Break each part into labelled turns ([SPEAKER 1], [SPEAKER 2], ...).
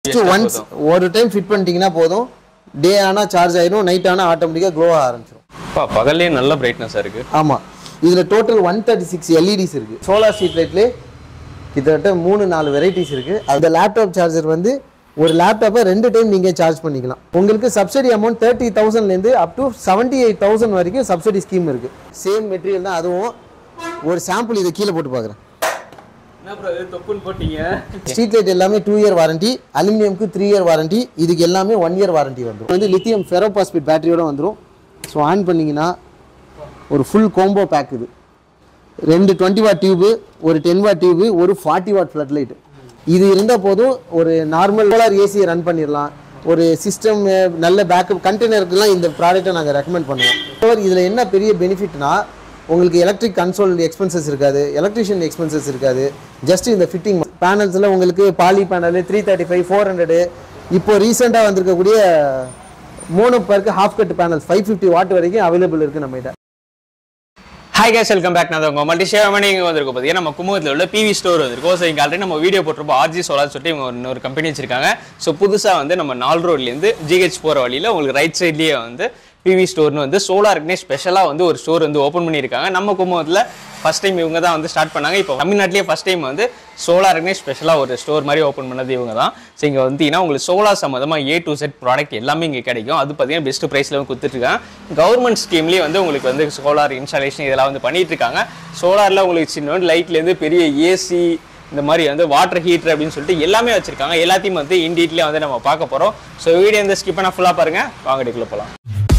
[SPEAKER 1] Once ஒரு time fit பண்ணிட்டீங்கன்னா போதும் டே ஆனால் சார்ஜ் ஆயிடும் நைட் ஆனால் ஆட்டோமேட்டிக்காக க்ளோ ஆக ஆரம்பிச்சிடும்
[SPEAKER 2] அப்பா பகல்லே நல்ல பிரைட்னஸாக இருக்கு
[SPEAKER 1] ஆமாம் இதில் total one thirty six LEDs இருக்குது சோலார் ஸ்ட்ரீட் லைட்லேயே கிட்டத்தட்ட மூணு நாலு வெரைட்டிஸ் இருக்குது அந்த லேப்டாப் சார்ஜர் வந்து ஒரு லேப்டாப்பை ரெண்டு டைம் நீங்கள் சார்ஜ் பண்ணிக்கலாம் உங்களுக்கு சப்சிடி அமௌண்ட் தேர்ட்டி தௌசண்ட்லேருந்து up to seventy eight thousand வரைக்கும் சப்சிடி ஸ்கீம் இருக்குது சேம் மெட்டீரியல் தான் அதுவும் ஒரு சாம்பிள் இதை கீழே போட்டு பார்க்குறேன்
[SPEAKER 2] என்ன ப்ரோ இது தொப்புன்னு போட்டீங்க
[SPEAKER 1] ஸ்ட்ரீட் லைட் எல்லாமே டூ இயர் வாரண்டி அலுமினியம்க்கு த்ரீ இயர் வாரண்டி இதுக்கு எல்லாமே ஒன் இயர் வாரண்டி வந்துடும் வந்து லித்தியம் ஃபெரோபாஸ்பேட் பேட்டரியோட வந்துடும் ஸோ ஆன் பண்ணீங்கன்னா ஒரு ஃபுல் கோம்போ பேக் இது ரெண்டு டுவெண்ட்டி வாட் டியூபு ஒரு டென் வாட் டியூபு ஒரு ஃபார்ட்டி வாட் ஃப்ளட் லைட் இது இருந்தால் போதும் ஒரு நார்மல் சோலார் ஏசியை ரன் பண்ணிடலாம் ஒரு சிஸ்டம் நல்ல பேக்கப் கண்டெய்னருக்குலாம் இந்த ப்ராடக்ட்டை நாங்கள் ரெக்கமெண்ட் பண்ணுவோம் இதில் என்ன பெரிய பெனிஃபிட்னா உங்களுக்கு எலக்ட்ரிக் கன்சோல் எக்ஸ்பென்சஸ் இருக்காது எலக்ட்ரிஷியன் எக்ஸ்பென்சஸ் இருக்காது ஜஸ்ட் இந்த ஃபிட்டிங் பேனல்ஸில் உங்களுக்கு poly panel three thirty five four hundred இப்போ ரீசெண்டாக வந்திருக்கக்கூடிய mono PERC half cut panels five fifty watt வரைக்கும் அவைலபிள் இருக்குது நம்மகிட்ட
[SPEAKER 2] ஹாய் கேஸ் வெல்கம் பேக் நான் உங்க மல்டி ஷேவமணி இங்கே வந்திருக்கோம் பார்த்தீங்கன்னா நம்ம குமுகத்தில் உள்ள பிவி ஸ்டோர் வந்திருக்கோம் ஸோ இங்கே ஆல்ரெடி நம்ம வீடியோ போட்டிருப்போம் ஆர்ஜி சோலார் சொல்லிட்டு இவங்க இன்னொரு கம்பெனி வச்சிருக்காங்க ஸோ புதுசாக வந்து நம்ம நால் ரோட்லேருந்து ஜிஹெச் போகிற வழியில் உங்களுக்கு ரைட் சைட்லேயே வந்து பிவி ஸ்டோர்னு வந்து சோலாருக்குனே ஸ்பெஷலாக வந்து ஒரு ஸ்டோர் வந்து ஓப்பன் பண்ணியிருக்காங்க நம்ம குமுகத்தில் ஃபஸ்ட் டைம் இவங்க தான் வந்து ஸ்டார்ட் பண்ணாங்க இப்போ தமிழ்நாட்டிலேயே ஃபஸ்ட் டைம் வந்து சோலாருக்குனே ஸ்பெஷலாக ஒரு ஸ்டோர் மாதிரி ஓப்பன் பண்ணது இவங்க தான் ஸோ இங்கே வந்தீங்கன்னா உங்களுக்கு சோலார் சம்மந்தமாக ஏ டு செட் ப்ராடக்ட் எல்லாமே இங்கே கிடைக்கும் அது பார்த்தீங்கன்னா பெஸ்ட் ப்ரைஸில் வந்து கொடுத்துட்ருக்காங்க கவர்மெண்ட் ஸ்கீம்லேயே வந்து உங்களுக்கு வந்து சோலார் இன்ஸ்டாலேஷன் இதெல்லாம் வந்து பண்ணிட்டு இருக்காங்க சோலாரில் உங்களுக்கு சின்ன லைட்லேருந்து பெரிய ஏசி இந்த மாதிரி வந்து வாட்டர் ஹீட்டர் அப்படின்னு சொல்லிட்டு எல்லாமே வச்சிருக்காங்க எல்லாத்தையும் வந்து இன் டீட்டெயிலாக வந்து நம்ம பார்க்க போகிறோம் ஸோ வீடியோ வந்து ஸ்கிப் பண்ணால் ஃபுல்லாக பாருங்கள் வாங்க டேக்குள்ள போகலாம்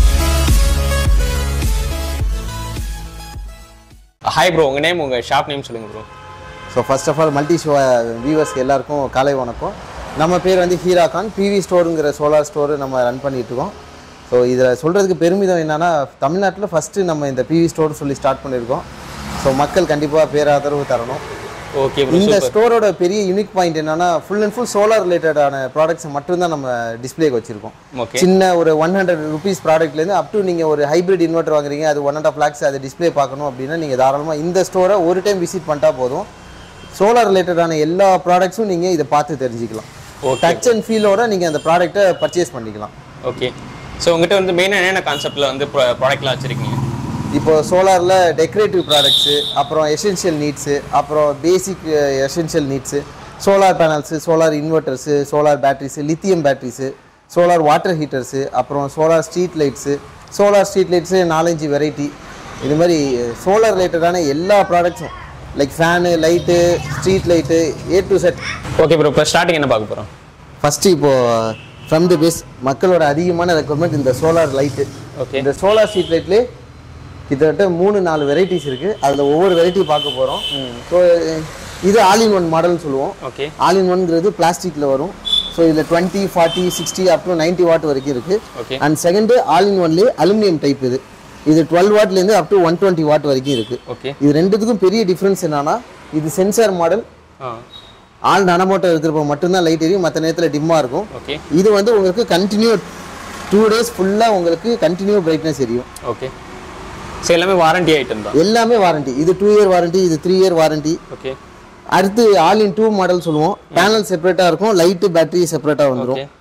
[SPEAKER 2] ஹாய் ப்ரோ உங்கள் நேம் உங்கள் ஷாப் நேம் சொல்லுங்கள் bro
[SPEAKER 1] so first of all multi show வியூவர்ஸ்க்கு எல்லாருக்கும் காலை வணக்கம் நம்ம பேர் வந்து ஹீரா கான் பிவி ஸ்டோருங்கிற சோலார் ஸ்டோர் நம்ம ரன் பண்ணிட்டு இருக்கோம் ஸோ இதில் சொல்கிறதுக்கு பெருமிதம் என்னன்னா தமிழ்நாட்டில் ஃபஸ்ட்டு நம்ம இந்த பிவி ஸ்டோர் சொல்லி ஸ்டார்ட் பண்ணியிருக்கோம் ஸோ மக்கள் கண்டிப்பாக பேராதரவு தரணும்
[SPEAKER 2] ஓகே ப்ரோ
[SPEAKER 1] இந்த ஸ்டோரோட பெரிய யூனிக் பாயிண்ட் என்னன்னா ஃபுல் அண்ட் ஃபுல் சோலார் ரிலேட்டடான ப்ராடக்ட்ஸ் மட்டும்தான் நம்ம டிஸ்பிளேக்கு வச்சிருக்கோம்
[SPEAKER 2] ஓகே
[SPEAKER 1] சின்ன ஒரு ஒன் ஹண்ட்ரட் ருபீஸ் ப்ராடக்ட்லேருந்து அப் டு நீங்கள் ஒரு ஹைப்ரிட் இன்வெர்ட்டர் வாங்குறீங்க அது ஒன் அண்ட் ஆஃப் லேக்ஸ் அது டிஸ்ப்ளே பார்க்கணும் அப்படின்னா நீங்கள் தாராளமாக இந்த ஸ்டோரை ஒரு டைம் விசிட் பண்ணிட்டா போதும் சோலார் ரிலேட்டடான எல்லா ப்ராடக்ட்ஸும் நீங்கள் இதை பார்த்து தெரிஞ்சுக்கலாம்
[SPEAKER 2] ஓகே
[SPEAKER 1] டச் அண்ட் ஃபீலோட நீங்கள் அந்த ப்ராடக்ட்டை பர்ச்சேஸ் பண்ணிக்கலாம்
[SPEAKER 2] ஓகே ஸோ உங்ககிட்ட வந்து மெயினாக என்னென்ன கான்செப்ட்டில் வந்து ப்ராடக்ட்லாம் வச்சுருக்கீங்க
[SPEAKER 1] இப்போ சோலாரில் டெக்கரேட்டிவ் ப்ராடக்ட்ஸு அப்புறம் எசென்ஷியல் நீட்ஸு அப்புறம் basic essential needs solar panels solar inverters solar batteries lithium batteries solar water heaters அப்புறம் solar street lights solar street lights நாலஞ்சு வெரைட்டி இது மாதிரி சோலார் ரிலேட்டடான எல்லா ப்ராடக்ட்ஸும் like fan light street light A to Z
[SPEAKER 2] okay bro இப்போ starting என்ன பார்க்க போகிறோம்
[SPEAKER 1] ஃபஸ்ட்டு இப்போது ஃப்ரம் தி பேஸ் மக்களோட அதிகமான ரெக்குவயர்மெண்ட் இந்த சோலார் லைட்டு
[SPEAKER 2] ஓகே
[SPEAKER 1] இந்த சோலார் ஸ்ட்ரீட் லைட்லேயே கிட்டத்தட்ட மூணு நாலு வெரைட்டிஸ் இருக்குது அதில் ஒவ்வொரு வெரைட்டி பார்க்க போகிறோம் ஸோ இது ஆல் இன் ஒன் மாடல்னு சொல்லுவோம்
[SPEAKER 2] ஓகே
[SPEAKER 1] ஆல் இன் ஒன்ங்கிறது பிளாஸ்டிக்கில் வரும் ஸோ இதில் twenty forty sixty up to ninety watt வரைக்கும் இருக்குது
[SPEAKER 2] okay
[SPEAKER 1] and second all in ஒன்லேயே அலுமினியம் டைப் இது இது டுவெல் வாட்லேருந்து up to one twenty watt வரைக்கும் இருக்குது
[SPEAKER 2] ஓகே
[SPEAKER 1] இது ரெண்டுத்துக்கும் பெரிய டிஃப்ரென்ஸ் என்னன்னா இது சென்சார் மாடல்
[SPEAKER 2] ஆ
[SPEAKER 1] ஆல் நனமோட்டோ இருக்கிறப்ப மட்டும்தான் லைட் எரியும் மற்ற நேரத்தில் டிம்மாக இருக்கும்
[SPEAKER 2] ஓகே
[SPEAKER 1] இது வந்து உங்களுக்கு கண்டினியூ டூ டேஸ் ஃபுல்லாக உங்களுக்கு கண்டினியூ பிரைட்னஸ் எரியும்
[SPEAKER 2] ஓகே ஸோ எல்லாமே வாரண்டி ஐட்டம் தான்
[SPEAKER 1] எல்லாமே வாரண்டி இது டூ இயர் வாரண்டி இது த்ரீ இயர் வாரண்டி
[SPEAKER 2] ஓகே
[SPEAKER 1] அடுத்து ஆல் இன் டூ மாடல் சொல்லுவோம் பேனல் செப்பரேட்டாக இருக்கும் லைட்டு பேட்டரி செப்பரேட்டாக வந்துடும்
[SPEAKER 2] ஓகே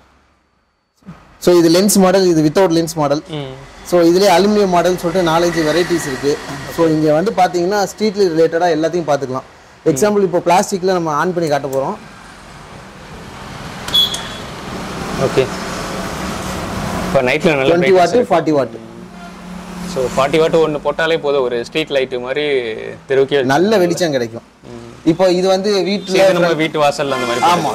[SPEAKER 1] ஸோ இது லென்ஸ் மாடல் இது without lens model
[SPEAKER 2] hmm
[SPEAKER 1] so இதுலேயே அலுமினியம் மாடல் சொல்லிட்டு நாலஞ்சு வெரைட்டிஸ் இருக்குது ஸோ இங்கே வந்து பார்த்தீங்கன்னா ஸ்ட்ரீட் ரிலேட்டடாக எல்லாத்தையும் பார்த்துக்கலாம் எக்ஸாம்பிள் இப்போ பிளாஸ்டிக்கில் நம்ம ஆன் பண்ணி காட்ட போகிறோம்
[SPEAKER 2] ஓகே இப்போ நைட்டில் நல்லா
[SPEAKER 1] twenty watt forty watt
[SPEAKER 2] so forty watt ஒன்று போட்டாலே போதும் ஒரு ஸ்ட்ரீட் லைட்டு மாதிரி தெருவுக்கே வச்சு-
[SPEAKER 1] நல்ல வெளிச்சம் கிடைக்கும் இப்போ இது வந்து
[SPEAKER 2] இது
[SPEAKER 1] வீட்டில்
[SPEAKER 2] நம்ம வீட்டு வாசல்ல அந்த மாதிரி
[SPEAKER 1] ஆமா.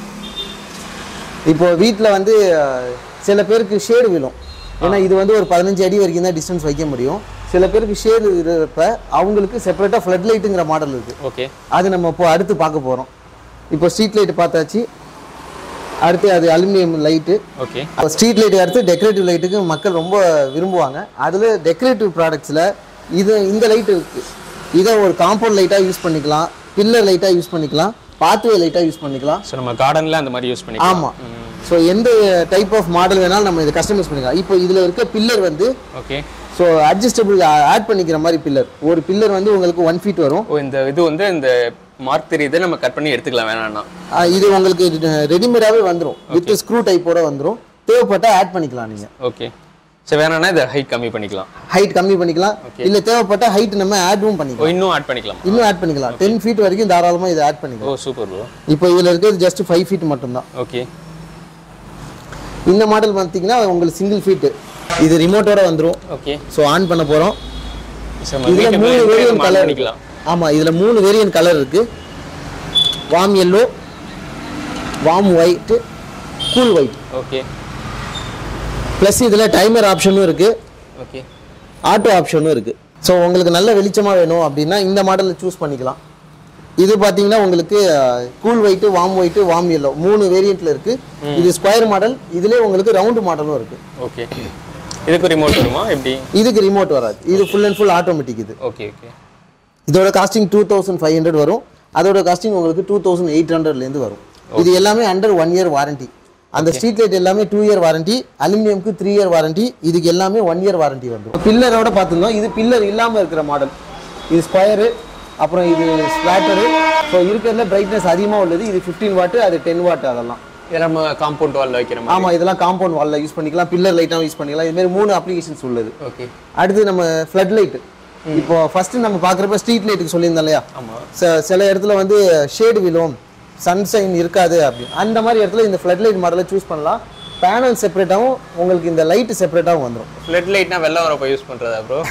[SPEAKER 1] இப்போ வீட்டில் வந்து அஹ், சில பேருக்கு ஷேடு விழும் ஏன்னா இது வந்து ஒரு பதினஞ்சு அடி வரைக்கும் தான் டிஸ்டன்ஸ் வைக்க முடியும் சில பேருக்கு ஷேடு இருப்ப அவங்களுக்கு செப்பரேட்டாக ஃப்ளட் லைட்டுங்கிற மாடல் இருக்கு
[SPEAKER 2] ஓகே
[SPEAKER 1] அது நம்ம இப்போ அடுத்து பார்க்க போகிறோம் இப்போ ஸ்ட்ரீட் லைட் பார்த்தாச்சு அடுத்து அது aluminium light
[SPEAKER 2] okay
[SPEAKER 1] street light அடுத்து டெக்கரேட்டிவ் லைட்டுக்கு மக்கள் ரொம்ப விரும்புவாங்க அதில் டெக்கரேட்டிவ் ப்ராடக்ட்ஸில் இது இந்த லைட் இருக்குது இதை ஒரு காம்பவுண்ட் லைட்டாக யூஸ் பண்ணிக்கலாம் பில்லர் லைட்டாக யூஸ் பண்ணிக்கலாம் பாத்வே லைட்டாக யூஸ் பண்ணிக்கலாம்
[SPEAKER 2] ஸோ நம்ம கார்டனில் அந்த மாதிரி யூஸ் பண்ணிக்கலாம்
[SPEAKER 1] ஆமாம் ஸோ எந்த டைப் ஆஃப் மாடல் வேணாலும் நம்ம இதை கஸ்டமைஸ் பண்ணிக்கலாம் இப்போ இதில் இருக்க பில்லர் வந்து
[SPEAKER 2] ஓகே
[SPEAKER 1] ஸோ அட்ஜஸ்டபிள் ஆட் பண்ணிக்கிற மாதிரி பில்லர் ஒரு பில்லர் வந்து உங்களுக்கு ஒன் ஃபீட் வரும்
[SPEAKER 2] ஓ இந்த இது வந்து இந்த மார்க் தெரியுது நம்ம கட் பண்ணி எடுத்துக்கலாம் வேணாம்னா
[SPEAKER 1] ஆ, இது உங்களுக்கு ரெடிமேடாகவே வந்துடும் வித் ஸ்க்ரூ டைப்போட வந்துடும் தேவைப்பட்டா ஆட் பண்ணிக்கலாம் நீங்கள்
[SPEAKER 2] ஓகே சரி வேணாம்னா இதை ஹைட் கம்மி பண்ணிக்கலாம்
[SPEAKER 1] ஹைட் கம்மி பண்ணிக்கலாம் இல்லை தேவைப்பட்டா ஹைட் நம்ம ஆடும்
[SPEAKER 2] ஓ
[SPEAKER 1] பண்ணிக்கலாம்
[SPEAKER 2] இன்னும் ஆட் பண்ணிக்கலாம்
[SPEAKER 1] இன்னும் ஆட் பண்ணிக்கலாம் டென் ஃபீட் வரைக்கும் தாராளமாக இதை ஆட் பண்ணிக்கலாம்
[SPEAKER 2] ஓ சூப்பர் ப்ரோ
[SPEAKER 1] இப்போ இதில் இருக்கிறது ஜஸ்ட் ஃபைவ் ஃபீட் மட்டும்தான்
[SPEAKER 2] ஓகே
[SPEAKER 1] இந்த மாடல் பார்த்தீங்கன்னா உங்களுக்கு சிங்கிள் ஃபீட்டு இது ரிமோட்டோட வந்துடும்
[SPEAKER 2] ஓகே
[SPEAKER 1] ஸோ ஆன் பண்ண போகிறோம்
[SPEAKER 2] சரி
[SPEAKER 1] இதுல
[SPEAKER 2] நம்ம
[SPEAKER 1] மூணு
[SPEAKER 2] வீட்டுக்கு
[SPEAKER 1] வேரியன்ட்
[SPEAKER 2] மார்க்
[SPEAKER 1] கலர்
[SPEAKER 2] பண்ணிக்கலாம்
[SPEAKER 1] ஆமா இதுல மூணு வேரியன்ட் கலர் இருக்கு warm yellow warm white cool white
[SPEAKER 2] okay
[SPEAKER 1] plus இதுல டைமர் ஆப்ஷனும் இருக்கு
[SPEAKER 2] ஓகே
[SPEAKER 1] ஆட்டோ ஆப்ஷனும் இருக்கு ஸோ உங்களுக்கு நல்ல வெளிச்சமா வேணும் அப்படின்னா இந்த மாடலில் சூஸ் பண்ணிக்கலாம் இது பார்த்தீங்கன்னா உங்களுக்கு cool white warm white warm yellow மூணு வேரியண்ட்ல இருக்கு இது ஸ்கொயர் மாடல் இதுலேயே உங்களுக்கு ரவுண்டு மாடலும் இருக்கு
[SPEAKER 2] ஓகே இதுக்கு ரிமோட் வருமா எப்படி
[SPEAKER 1] இதுக்கு ரிமோட் வராது இது ஃபுல் அண்ட் ஃபுல் ஆட்டோமேட்டிக் இது
[SPEAKER 2] ஓகே ஓகே
[SPEAKER 1] இதோட costing two thousand five hundred வரும் அதோட காஸ்டிங் உங்களுக்கு டூ தௌசண்ட் எயிட் ஹண்ட்ரட்லேருந்து வரும் இது எல்லாமே அண்டர் ஒன் இயர் வாரண்டி அந்த ஸ்ட்ரீட் லைட் எல்லாமே டூ இயர் வாரண்டி அலுமினியம்க்கு த்ரீ இயர் வாரண்டி இதுக்கு எல்லாமே ஒன் இயர் வாரண்டி வந்துடும் பில்லரோட பார்த்துருந்தோம் இது பில்லர் இல்லாமல் இருக்கிற மாடல் இது ஸ்கொயரு அப்புறம் இது ஸ்பிளாட்டரு ஸோ இருக்கிறதுல பிரைட்னஸ் அதிகமாக உள்ளது இது ஃபிஃப்டீன் வாட்டு அது டென் வாட் அதெல்லாம்
[SPEAKER 2] இதை நம்ம காம்பவுண்ட் வால்ல வைக்கிற மாதிரி
[SPEAKER 1] ஆமாம் இதெல்லாம் காம்பவுண்ட் வாலில் யூஸ் பண்ணிக்கலாம் பில்லர் லைட்டாக யூஸ் பண்ணிக்கலாம் இது மாதிரி மூணு அப்ளிகேஷன்ஸ் உள்ளது
[SPEAKER 2] ஓகே
[SPEAKER 1] அடுத்து நம்ம ஃப்ளட் லைட் இப்போ ஃபர்ஸ்ட் நம்ம பார்க்குறப்ப ஸ்ட்ரீட் லைட்டுக்கு சொல்லியிருந்தோம் இல்லையா
[SPEAKER 2] ஆமா
[SPEAKER 1] ச- சில இடத்துல வந்து ஷேடு விழும் சன்ஷைன் இருக்காது அப்படி அந்த மாதிரி இடத்துல இந்த ஃப்ளட் லைட் மாடலை சூஸ் பண்ணலாம் பேனல் செப்பரேட்டாகவும் உங்களுக்கு இந்த லைட் செப்பரேட்டாகவும் வந்துடும்
[SPEAKER 2] ஃப்ளட் லைட்னா வெள்ளம் வரப்போ யூஸ் பண்றதா ப்ரோ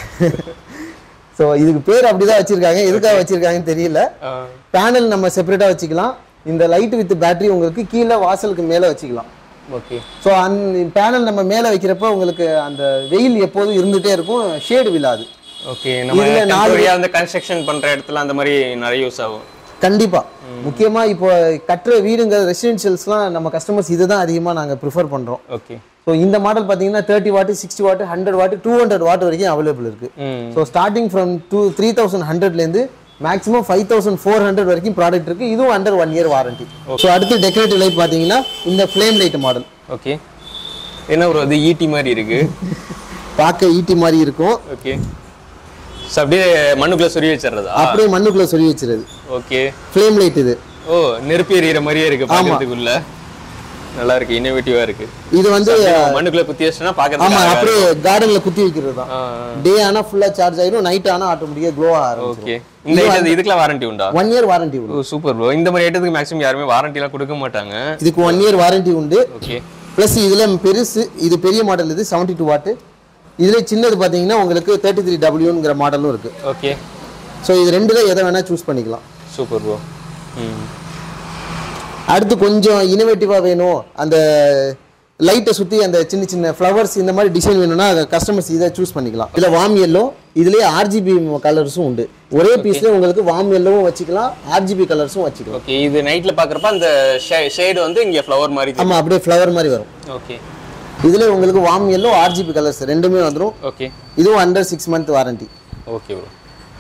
[SPEAKER 1] ஸோ இதுக்கு பேர் அப்படிதான் வச்சிருக்காங்க எதுக்காக வச்சிருக்காங்கன்னு தெரியல பேனல் நம்ம செப்பரேட்டாக வச்சுக்கலாம் இந்த லைட் வித் பேட்டரி உங்களுக்கு கீழே வாசலுக்கு மேலே வச்சுக்கலாம்
[SPEAKER 2] ஓகே
[SPEAKER 1] ஸோ அந்த பேனல் நம்ம மேலே வைக்கிறப்ப உங்களுக்கு அந்த வெயில் எப்போதும் இருந்துகிட்டே இருக்கும் ஷேடு விழாது
[SPEAKER 2] ஓகே நம்ம
[SPEAKER 1] இதுல நாலு-
[SPEAKER 2] டெம்பரரியா வந்து கன்ஸ்ட்ரக்ஷன் பண்ற இடத்துல அந்த மாதிரி நிறைய யூஸ் ஆகும்
[SPEAKER 1] கண்டிப்பா முக்கியமா இப்போ கட்டுற வீடுங்க ரெசிடென்ஷியல்ஸ்லாம் நம்ம கஸ்டமர்ஸ் இதை தான் அதிகமாக நாங்கள் ப்ரிஃபர் பண்ணுறோம்
[SPEAKER 2] ஓகே
[SPEAKER 1] ஸோ இந்த மாடல் பார்த்தீங்கன்னா thirty watt sixty watt hundred watt two hundred watt வரைக்கும் அவைலபிள் இருக்கு
[SPEAKER 2] hmm
[SPEAKER 1] so starting from two three thousand ஹண்ட்ரட்லேருந்து maximum five thousand four hundred வரைக்கும் ப்ராடக்ட் இருக்கு இதுவும் under one year warranty so அடுத்து decorative light பார்த்தீங்கன்னா இந்த ஃப்ளேம் லைட் மாடல்
[SPEAKER 2] ஓகே என்ன ப்ரோ அது ஈட்டி மாதிரி இருக்கு
[SPEAKER 1] பார்க்க ஈட்டி மாதிரி இருக்கும்
[SPEAKER 2] ஓகே ஸோ அப்படியே மண்ணுக்குள்ள சொருவி வச்சிடுறதா
[SPEAKER 1] அப்படியே மண்ணுக்குள்ள சொல்லி வச்சிருது
[SPEAKER 2] ஓகே
[SPEAKER 1] ஃப்ளேம் லைட் இது
[SPEAKER 2] ஓ நெருப்பு எறிகிற மாதிரியே இருக்கு பார்க்கறதுக்குள்ள நல்லா இருக்கு இன்னோவேட்டிவா இருக்கு
[SPEAKER 1] இது வந்து
[SPEAKER 2] மண்ணுக்குள்ள குத்தி வச்சுனா
[SPEAKER 1] ஆமா
[SPEAKER 2] பார்க்கறதுக்கு
[SPEAKER 1] அப்படியே கார்டன்ல குத்தி வைக்கிறது தான் டே ஆனா ஃபுல்லா சார்ஜ் ஆயிடும் நைட் ஆனா ஆட்டோமேட்டிக்கா க்ளோ ஆகும்
[SPEAKER 2] ஓகே இந்த ஐட்டம் இதுக்கெல்லாம் வாரண்டி உண்டா
[SPEAKER 1] ஒன் இயர் வாரண்டி உண்டு
[SPEAKER 2] ஓ சூப்பர் ப்ரோ இந்த மாதிரி ஐட்டத்துக்கு மேக்ஸிமம் யாருமே வாரண்டி எல்லாம் கொடுக்க மாட்டாங்க
[SPEAKER 1] இதுக்கு ஒன் இயர் வாரண்டி உண்டு
[SPEAKER 2] ஓகே
[SPEAKER 1] ப்ளஸ் இதுல பெருசு இது பெரிய மாடல் இது செவன்டி டூ வாட்டு இதுல சின்னது பாத்தீங்கன்னா உங்களுக்கு தேர்ட்டி த்ரீ டபிள்யூங்கிற மாடலும் இருக்கு
[SPEAKER 2] ஓகே
[SPEAKER 1] ஸோ இது ரெண்டுல எதை வேணா சூஸ் பண்ணிக்கலாம்
[SPEAKER 2] சூப்பர் ப்ரோ ம்
[SPEAKER 1] அடுத்து கொஞ்சம் இனோவேட்டிவா வேணும் அந்த லைட்டை சுத்தி அந்த சின்ன சின்ன ஃப்ளவர்ஸ் இந்த மாதிரி டிசைன் வேணும்னா கஸ்டமர்ஸ் இதை சூஸ் பண்ணிக்கலாம் இதுல வார்ம் எல்லோ இதுலயே ஆர்ஜிபி கலர்ஸும் உண்டு ஒரே பீஸ்ல உங்களுக்கு வார்ம் எல்லோவும் வச்சுக்கலாம் ஆர்ஜிபி கலர்ஸும் வச்சுக்கலாம்
[SPEAKER 2] ஓகே இது நைட்ல பாக்குறப்ப அந்த ஷேடு வந்து இங்க ஃப்ளவர் மாதிரி
[SPEAKER 1] ஆமா அப்படியே ஃப்ளவர் மாதிரி வரும்
[SPEAKER 2] ஓகே
[SPEAKER 1] இதுல உங்களுக்கு வார்ம் எல்லோ ஆர்ஜிபி கலர்ஸ் ரெண்டுமே வந்துரும்
[SPEAKER 2] ஓகே
[SPEAKER 1] இதுவும் under six month warranty
[SPEAKER 2] okay bro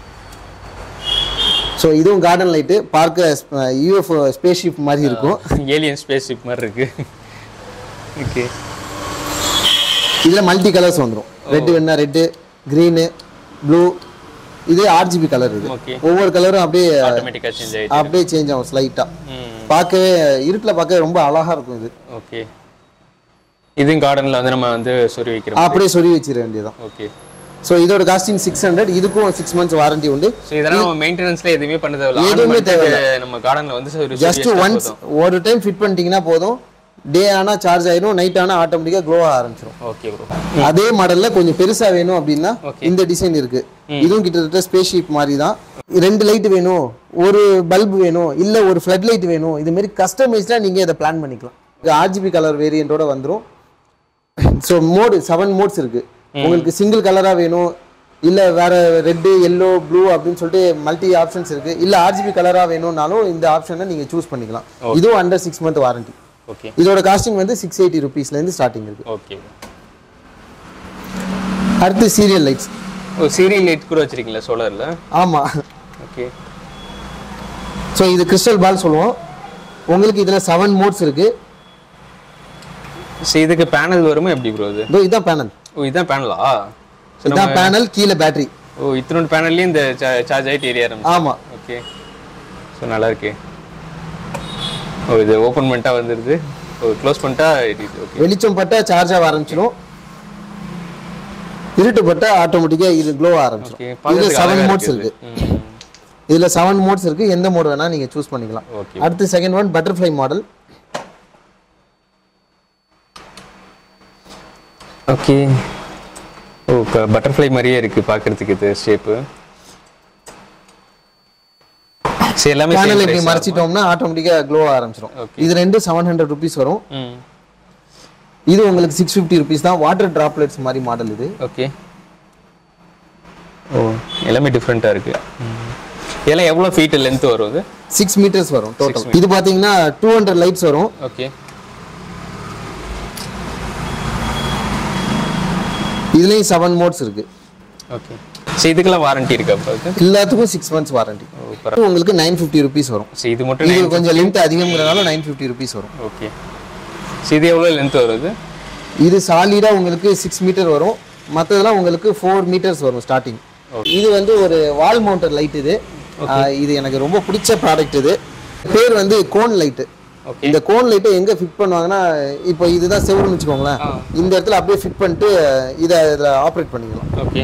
[SPEAKER 1] so இதுவும் கார்டன் லைட்டு பார்க்க யூஎஃப் ஸ்பேஸ் ஷிப் மாதிரி இருக்கும்
[SPEAKER 2] ஏலியன் ஸ்பேஸ் ஷிப் மாதிரி இருக்கு ஓகே
[SPEAKER 1] இதுல மல்டி கலர்ஸ் வந்துரும் ரெட் வேணா ரெட்டு க்ரீனு ப்ளூ இது ஆர்ஜிபி கலர் இது
[SPEAKER 2] ஓகே
[SPEAKER 1] ஒவ்வொரு கலரும் அப்படியே
[SPEAKER 2] ஆட்டோமேட்டிக்கா சேஞ்ச் ஆயிடுச்சு
[SPEAKER 1] அப்படியே சேஞ்ச் ஆகும் ஸ்லைட்டா
[SPEAKER 2] ம்
[SPEAKER 1] பார்க்கவே இருட்டில் பார்க்க ரொம்ப அழகா இருக்கும் இது
[SPEAKER 2] ஓகே இதுவும் கார்டன்ல வந்து நம்ம வந்து சொறி வைக்கிறோம்
[SPEAKER 1] அப்படியே சொல்லி வச்சிட வேண்டியதான்
[SPEAKER 2] ஓகே
[SPEAKER 1] ஸோ இதோட காஸ்டிங் சிக்ஸ் ஹண்ட்ரட் இதுக்கும் சிக்ஸ் மந்த்ஸ் வாரண்டி உண்டு
[SPEAKER 2] ஸோ இதெல்லாம் நம்ம மெயின்டெனன்ஸ்ல எதுவுமே பண்ண தேவையில்ல
[SPEAKER 1] எதுவுமே
[SPEAKER 2] On பண்ணிட்டு நம்ம கார்டன்ல வந்து சொறி சொறி
[SPEAKER 1] ஜஸ்ட்
[SPEAKER 2] வச்சா
[SPEAKER 1] ஒன்ஸ்
[SPEAKER 2] போதும்.
[SPEAKER 1] ஒரு டைம் ஃபிட் பண்ணிட்டீங்கன்னா போதும் டே ஆனா சார்ஜ் ஆயிடும் நைட் ஆனா ஆட்டோமேட்டிக்கா க்ளோ ஆரம்பிச்சிடும்
[SPEAKER 2] ஓகே ப்ரோ
[SPEAKER 1] அதே மாடல்ல கொஞ்சம் பெருசா வேணும் அப்படின்னா
[SPEAKER 2] Okay.
[SPEAKER 1] இந்த டிசைன் இருக்கு இதுவும் கிட்டத்தட்ட ஸ்பேஸ் ஷீப் மாதிரி தான் ரெண்டு லைட் வேணும் ஒரு பல்ப் வேணும் இல்ல ஒரு ஃப்ளட் லைட் வேணும் இது மாதிரி கஸ்டமைஸ்டா நீங்க இதை பிளான் பண்ணிக்கலாம் இது ஆர்ஜிபி கலர் வேரியண்டோட வந்துரும் ஸோ மோடு செவன் மோட்ஸ் இருக்கு உங்களுக்கு சிங்கிள் கலரா வேணும் இல்ல வேற ரெட்டு எல்லோ ப்ளூ அப்படின்னு சொல்லிட்டு மல்டி ஆப்ஷன்ஸ் இருக்கு இல்ல ஆர்ஜிபி கலரா வேணும்னாலும் இந்த ஆப்ஷனை நீங்க சூஸ் பண்ணிக்கலாம் இதுவும் under six month warranty
[SPEAKER 2] okay
[SPEAKER 1] இதோட காஸ்டிங் வந்து சிக்ஸ் எயிட்டி ருபீஸ்லேருந்து ஸ்டார்டிங் இருக்கு
[SPEAKER 2] ஓகே
[SPEAKER 1] அடுத்து serial lights
[SPEAKER 2] oh serial light கூட வச்சிருக்கீங்களா சோலார்ல
[SPEAKER 1] ஆமா
[SPEAKER 2] ஓகே
[SPEAKER 1] ஸோ இது கிறிஸ்டல் பால் சொல்லுவோம் உங்களுக்கு இதுல செவன் மோட்ஸ் இருக்கு
[SPEAKER 2] ஸோ இதுக்கு பேனல் வருமா எப்படி ப்ரோ இது
[SPEAKER 1] இதோ இதான் பேனல்
[SPEAKER 2] ஓ இதான் பேனலா
[SPEAKER 1] இதான் பேனல் கீழே பேட்டரி
[SPEAKER 2] ஓ இத்தனோட பேனல்லையும் இந்த சார்ஜ் ஆகிட்டு ஏறிய ஆரம்பிச்சு
[SPEAKER 1] ஆமா
[SPEAKER 2] ஓகே ஸோ நல்லா இருக்கு ஓ இது ஓப்பன் பண்ணிட்டா வந்துடுது ஓ க்ளோஸ் பண்ணிட்டா இட் இஸ் ஓகே
[SPEAKER 1] வெளிச்சம் பட்டா சார்ஜ் ஆக ஆரம்பிச்சிடும் இருட்டு பட்டா ஆட்டோமேட்டிக்காக இது க்ளோ
[SPEAKER 2] ஓகே
[SPEAKER 1] ஆரம்பிச்சிடும் இது
[SPEAKER 2] பார்க்கறதுக்கு
[SPEAKER 1] செவன்
[SPEAKER 2] அழகா
[SPEAKER 1] மோட்ஸ்
[SPEAKER 2] இருக்குது
[SPEAKER 1] இருக்கு இதுல செவன் மோட்ஸ் இருக்கு எந்த மோட் வேணா நீங்க சூஸ் பண்ணிக்கலாம்
[SPEAKER 2] ஓகே
[SPEAKER 1] அடுத்து second one butterfly model
[SPEAKER 2] okay oh butterfly மாதிரியே இருக்கு பார்க்கறதுக்கு இது ஷேப்பு சரி எல்லாமே same
[SPEAKER 1] பேனல் இப்படி
[SPEAKER 2] price ஆ?
[SPEAKER 1] மறைச்சிட்டோம்னா ஆட்டோமேட்டிக்கா க்ளோ ஆரம்பிச்சிடும்
[SPEAKER 2] Okay.
[SPEAKER 1] இது ரெண்டு செவன் ஹண்ட்ரட் ருபீஸ் வரும்
[SPEAKER 2] ம்
[SPEAKER 1] இது உங்களுக்கு சிக்ஸ் ஃபிஃப்டி ருபீஸ் தான் வாட்டர் டிராப்லெட்ஸ் மாதிரி மாடல் இது
[SPEAKER 2] ஓகே ஓ எல்லாமே டிஃப்ரெண்ட்டாக இருக்கு இதெல்லாம் எவ்வளோ ஃபீட் லென்த் வரும் இது
[SPEAKER 1] சிக்ஸ் மீட்டர்ஸ் வரும் டோட்டல் இது பாத்தீங்கன்னா டூ ஹண்ட்ரட் லைட்ஸ் வரும்
[SPEAKER 2] ஓகே
[SPEAKER 1] இதுலயும் செவன் மோட்ஸ் இருக்கு
[SPEAKER 2] ஓகே சரி இதுக்கெல்லாம் வாரண்டி இருக்கா அப்போ அதுக்கு
[SPEAKER 1] எல்லாத்துக்கும் சிக்ஸ் மந்த்ஸ் வாரண்டி
[SPEAKER 2] ஓ பரவாயில்ல
[SPEAKER 1] உங்களுக்கு நைன் ஃபிஃப்டி ருபீஸ் வரும்
[SPEAKER 2] சரி இது மட்டும்
[SPEAKER 1] இது கொஞ்சம் லென்த் அதிகங்கிறனால நைன் ஃபிஃப்டி ருபீஸ் வரும்
[SPEAKER 2] ஓகே சரி இது எவ்வளோ லென்த் வருது
[SPEAKER 1] இது சாலிடா உங்களுக்கு சிக்ஸ் மீட்டர் வரும் மற்றதெல்லாம் உங்களுக்கு ஃபோர் மீட்டர்ஸ் வரும் ஸ்டார்டிங் இது வந்து ஒரு வால் மவுண்டர் லைட் இது ஆஹ் இது எனக்கு ரொம்ப பிடிச்ச ப்ராடக்ட் இது பேர் வந்து கோன் லைட்டு
[SPEAKER 2] ஓகே
[SPEAKER 1] இந்த கோன் லைட்டை எங்க ஃபிட் பண்ணுவாங்கன்னா இப்போ இதுதான் செவருன்னு வச்சுக்கோங்களேன் இந்த இடத்துல அப்படியே ஃபிட் பண்ணிட்டு இதை இதில் ஆப்ரேட் பண்ணிக்கலாம்
[SPEAKER 2] ஓகே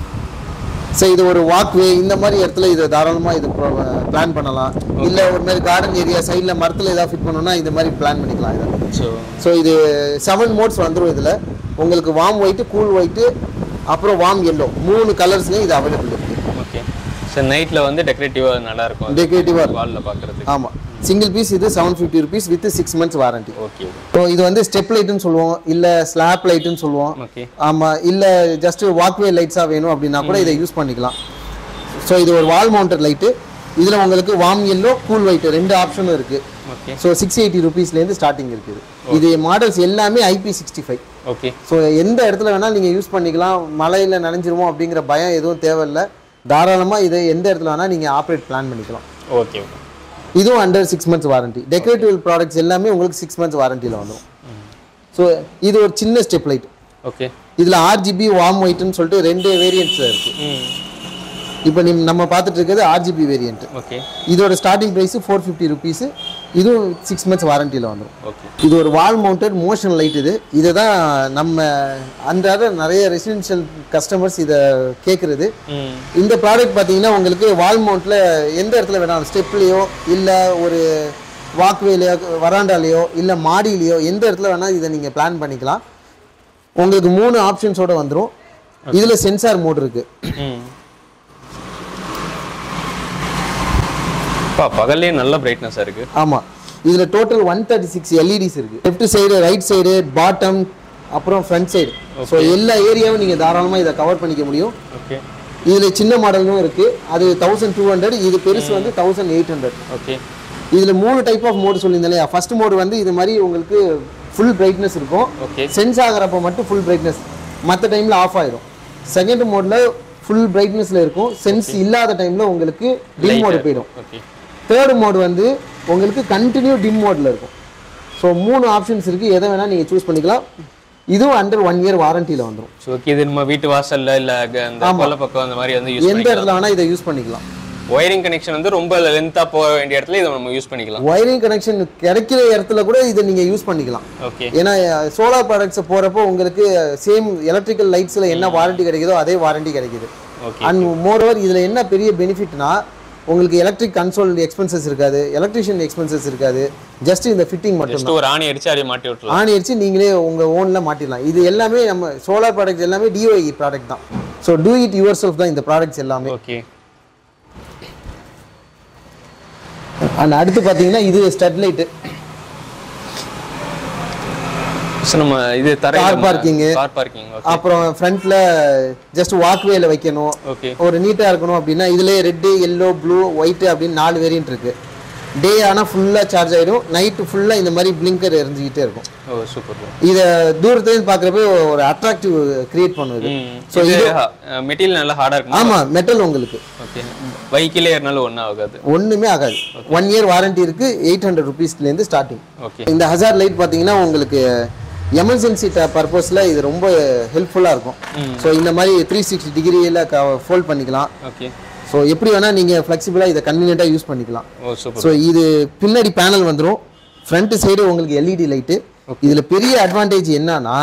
[SPEAKER 1] ஸோ இது ஒரு வாக்வே இந்த மாதிரி இடத்துல இதை தாராளமாக இது பிளான் பண்ணலாம் இல்லை ஒரு மாதிரி கார்டன் ஏரியா சைடில் மரத்தில் ஏதாவது ஃபிட் பண்ணணும்னா இந்த மாதிரி பிளான் பண்ணிக்கலாம் இதை
[SPEAKER 2] ஸோ
[SPEAKER 1] ஸோ இது செவன் மோட்ஸ் வந்துடும் இதில் உங்களுக்கு வார்ம் ஒயிட்டு கூல் ஒயிட்டு அப்புறம் வார்ம் எல்லோ மூணு கலர்ஸ்லையும் இது அவைலபிள் இருக்கு
[SPEAKER 2] ஓகே சார் நைட்டில் வந்து டெக்கரேட்டிவாக நல்லா இருக்கும்
[SPEAKER 1] டெக்கரேட்டிவாக இருக்கும்
[SPEAKER 2] வாலில் பார்க்குறதுக்கு
[SPEAKER 1] ஆமாம் சிங்கிள் பீஸ் இது seven fifty rupees with six months warranty
[SPEAKER 2] okay
[SPEAKER 1] so இது வந்து ஸ்டெப் லைட்டுன்னு சொல்லுவோம் இல்லை ஸ்லாப் லைட்டுன்னு சொல்லுவோம்
[SPEAKER 2] ஓகே
[SPEAKER 1] ஆமாம் இல்லை ஜஸ்ட் வாக்வே லைட்ஸாக வேணும் அப்படின்னா கூட இதை யூஸ் பண்ணிக்கலாம் ஸோ இது ஒரு வால் மவுண்டட் லைட்டு இதில் உங்களுக்கு வார்ம் எல்லோ கூல் ஒயிட் ரெண்டு ஆப்ஷனும் இருக்குது
[SPEAKER 2] ஓகே
[SPEAKER 1] ஸோ சிக்ஸ் எயிட்டி ருபீஸ்லேருந்து ஸ்டார்டிங் இருக்குது இது மாடல்ஸ் எல்லாமே IP sixty five
[SPEAKER 2] okay
[SPEAKER 1] so எந்த இடத்துல வேணால் நீங்கள் யூஸ் பண்ணிக்கலாம் மழையில் நனைஞ்சிருமோ அப்படிங்கிற பயம் எதுவும் தேவையில்லை தாராளமாக இதை எந்த இடத்துல வேணால் நீங்கள் ஆப்ரேட் பிளான் பண்ணிக்கலாம்
[SPEAKER 2] ஓகே ஓகே
[SPEAKER 1] இதுவும் under six months warranty decorative products எல்லாமே உங்களுக்கு சிக்ஸ் மந்த்ஸ் வாரண்டியில் வந்துடும் ஸோ இது ஒரு சின்ன ஸ்டெப் லைட்
[SPEAKER 2] ஓகே
[SPEAKER 1] இதில் ஆர்ஜிபி வார்ம் ஒயிட்னு சொல்லிட்டு ரெண்டு வேரியன்ட்ஸ் இருக்குது
[SPEAKER 2] ம்
[SPEAKER 1] இப்போ நீ நம்ம பார்த்துட்டு இருக்கிறது ஆர்ஜிபி வேரியன்ட்
[SPEAKER 2] ஓகே
[SPEAKER 1] இதோட starting price four fifty rupees இதுவும் சிக்ஸ் மந்த்ஸ் வாரண்டியில் வந்துடும்
[SPEAKER 2] ஓகே
[SPEAKER 1] இது ஒரு வால் மவுண்டட் மோஷன் லைட் இது இதை தான் நம்ம அன்றாட நிறைய ரெசிடென்ஷியல் கஸ்டமர்ஸ் இதை கேட்குறது
[SPEAKER 2] ம்
[SPEAKER 1] இந்த ப்ராடக்ட் பார்த்தீங்கன்னா உங்களுக்கு வால் மவுண்ட்டில் எந்த இடத்துல வேணாலும் ஸ்டெப்லேயோ இல்லை ஒரு வாக்வேலையோ வராண்டாலேயோ இல்லை மாடியிலையோ எந்த இடத்துல வேணால் இதை நீங்கள் பிளான் பண்ணிக்கலாம் உங்களுக்கு மூணு ஆப்ஷன்ஸோட வந்துடும் இதில் சென்சார் மோட் இருக்குது
[SPEAKER 2] ம் பா பகல்லே நல்ல பிரைட்னஸாக இருக்கு
[SPEAKER 1] ஆமாம் இதில் total one thirty six LEDs இருக்குது left side right side bottom அப்புறம் ஃப்ரண்ட் சைடு ஸோ எல்லா ஏரியாவும் நீங்கள் தாராளமாக இதை கவர் பண்ணிக்க முடியும்
[SPEAKER 2] ஓகே
[SPEAKER 1] இதில் சின்ன மாடலும் இருக்குது அது தௌசண்ட் டூ ஹண்ட்ரட் இது பெருசு வந்து தௌசண்ட் எயிட் ஹண்ட்ரட்
[SPEAKER 2] ஓகே
[SPEAKER 1] இதில் மூணு டைப் ஆஃப் மோடு சொல்லியிருந்தேன் இல்லையா ஃபர்ஸ்ட் மோடு வந்து இது மாதிரி உங்களுக்கு ஃபுல் பிரைட்னஸ் இருக்கும்
[SPEAKER 2] ஓகே
[SPEAKER 1] சென்ஸ் ஆகிறப்ப மட்டும் ஃபுல் பிரைட்னஸ் மற்ற டைமில் ஆஃப் ஆயிடும் செகண்ட் மோடில் ஃபுல் பிரைட்னஸில் இருக்கும் சென்ஸ் இல்லாத டைமில் உங்களுக்கு டிம் மோடு போயிடும்
[SPEAKER 2] ஓகே
[SPEAKER 1] தேர்ட் மோடு வந்து உங்களுக்கு கண்டினியூ டிம் மோடில் இருக்கும் ஸோ மூணு ஆப்ஷன்ஸ் இருக்குது எதை வேணால் நீங்கள் சூஸ் பண்ணிக்கலாம் இதுவும் அண்டர் ஒன் இயர் வாரண்டியில் வந்துடும்
[SPEAKER 2] ஸோ ஓகே இது நம்ம வீட்டு வாசல்ல இல்ல அங்க அந்த கொல்லை பக்கம் அந்த மாதிரி வந்து யூஸ்
[SPEAKER 1] எந்த இடத்துல வேணால் இதை யூஸ் பண்ணிக்கலாம்
[SPEAKER 2] ஒயரிங் கனெக்ஷன் வந்து ரொம்ப லென்த்தா போக வேண்டிய இடத்துல இதை நம்ம யூஸ் பண்ணிக்கலாம்
[SPEAKER 1] ஒயரிங் கனெக்ஷன் கிடைக்கிற இடத்துல கூட இதை நீங்கள் யூஸ் பண்ணிக்கலாம்
[SPEAKER 2] ஓகே
[SPEAKER 1] ஏன்னா சோலார் ப்ராடக்ட்ஸ் போகிறப்போ உங்களுக்கு சேம் எலக்ட்ரிக்கல் லைட்ஸில் என்ன வாரண்டி கிடைக்குதோ அதே வாரண்டி கிடைக்குது
[SPEAKER 2] ஓகே
[SPEAKER 1] அண்ட் மோரோவர் இதில் என்ன பெரிய பெனிஃபிட்னா உங்களுக்கு எலக்ட்ரிக் கன்சோல் எக்ஸ்பென்சஸ் இருக்காது எலக்ட்ரிஷியன் எக்ஸ்பென்சஸ் இருக்காது ஜஸ்ட் இந்த ஃபிட்டிங் மட்டும்
[SPEAKER 2] ஜஸ்ட் ஒரு ஆணி அடிச்சு அப்படியே மாட்டி விட்டுலாம்
[SPEAKER 1] ஆணி அடிச்சு நீங்களே உங்கள் ஓனில் மாட்டிடலாம் இது எல்லாமே நம்ம சோலார் ப்ராடக்ட்ஸ் எல்லாமே டிஓஇ ப்ராடக்ட் தான் so do it yourself தான் இந்த ப்ராடக்ட்ஸ் எல்லாமே
[SPEAKER 2] ஓகே
[SPEAKER 1] அண்ட் அடுத்து பார்த்தீங்கன்னா இது ஸ்டட் லைட்டு
[SPEAKER 2] ஸோ நம்ம இது தர
[SPEAKER 1] Car parking.
[SPEAKER 2] Car parking okay
[SPEAKER 1] அப்புறம் ஃப்ரண்ட்ல ஜஸ்ட் வாக்வேல வைக்கணும்
[SPEAKER 2] ஓகே
[SPEAKER 1] ஒரு நீட்டாக இருக்கணும் அப்படின்னா இதுலேயே ரெட்டு எல்லோ ப்ளூ ஒயிட்டு அப்படின்னு நாலு வேரியன்ட் இருக்கு டே ஆனால் ஃபுல்லாக சார்ஜ் ஆகிடும் நைட்டு ஃபுல்லாக இந்த மாதிரி பிளிங்கர் எரிஞ்சுக்கிட்டே இருக்கும்
[SPEAKER 2] ஓ சூப்பர்
[SPEAKER 1] இதை தூரத்துலேருந்து பார்க்குறப்ப ஒரு அட்ராக்டிவ் கிரியேட் பண்ணுது
[SPEAKER 2] ஸோ இது மெட்டீரியல் நல்லா ஹார்டாக இருக்கும்
[SPEAKER 1] ஆமாம் மெட்டல் உங்களுக்கு
[SPEAKER 2] ஓகே பைக்கிலே ஏறினாலும் ஒன்றும் ஆகாது
[SPEAKER 1] ஒன்றுமே ஆகாது ஒன் இயர் வாரண்டி இருக்கு எயிட் ஹண்ட்ரட் ருபீஸ்லேருந்து ஸ்டார்டிங்
[SPEAKER 2] ஓகே
[SPEAKER 1] இந்த ஹசார் லைட் பார்த்தீங்கன்னா உங்களுக்கு எமர்ஜென்சி பர்பஸில் இது ரொம்ப ஹெல்ப்ஃபுல்லாக இருக்கும் ஸோ இந்த மாதிரி த்ரீ சிக்ஸ்டி டிகிரியில் ஃபோல்ட் பண்ணிக்கலாம்
[SPEAKER 2] ஓகே
[SPEAKER 1] ஸோ ஸோ எப்படி வேணால் நீங்கள் ஃப்ளெக்சிபிளாக இதை கன்வீனியண்ட்டாக யூஸ் பண்ணிக்கலாம்
[SPEAKER 2] ஓ சூப்பர்
[SPEAKER 1] ஸோ இது பின்னாடி பேனல் வந்துடும் ஃப்ரண்ட் சைடு உங்களுக்கு எல்இடி லைட்டு இதில் பெரிய அட்வான்டேஜ் என்னன்னா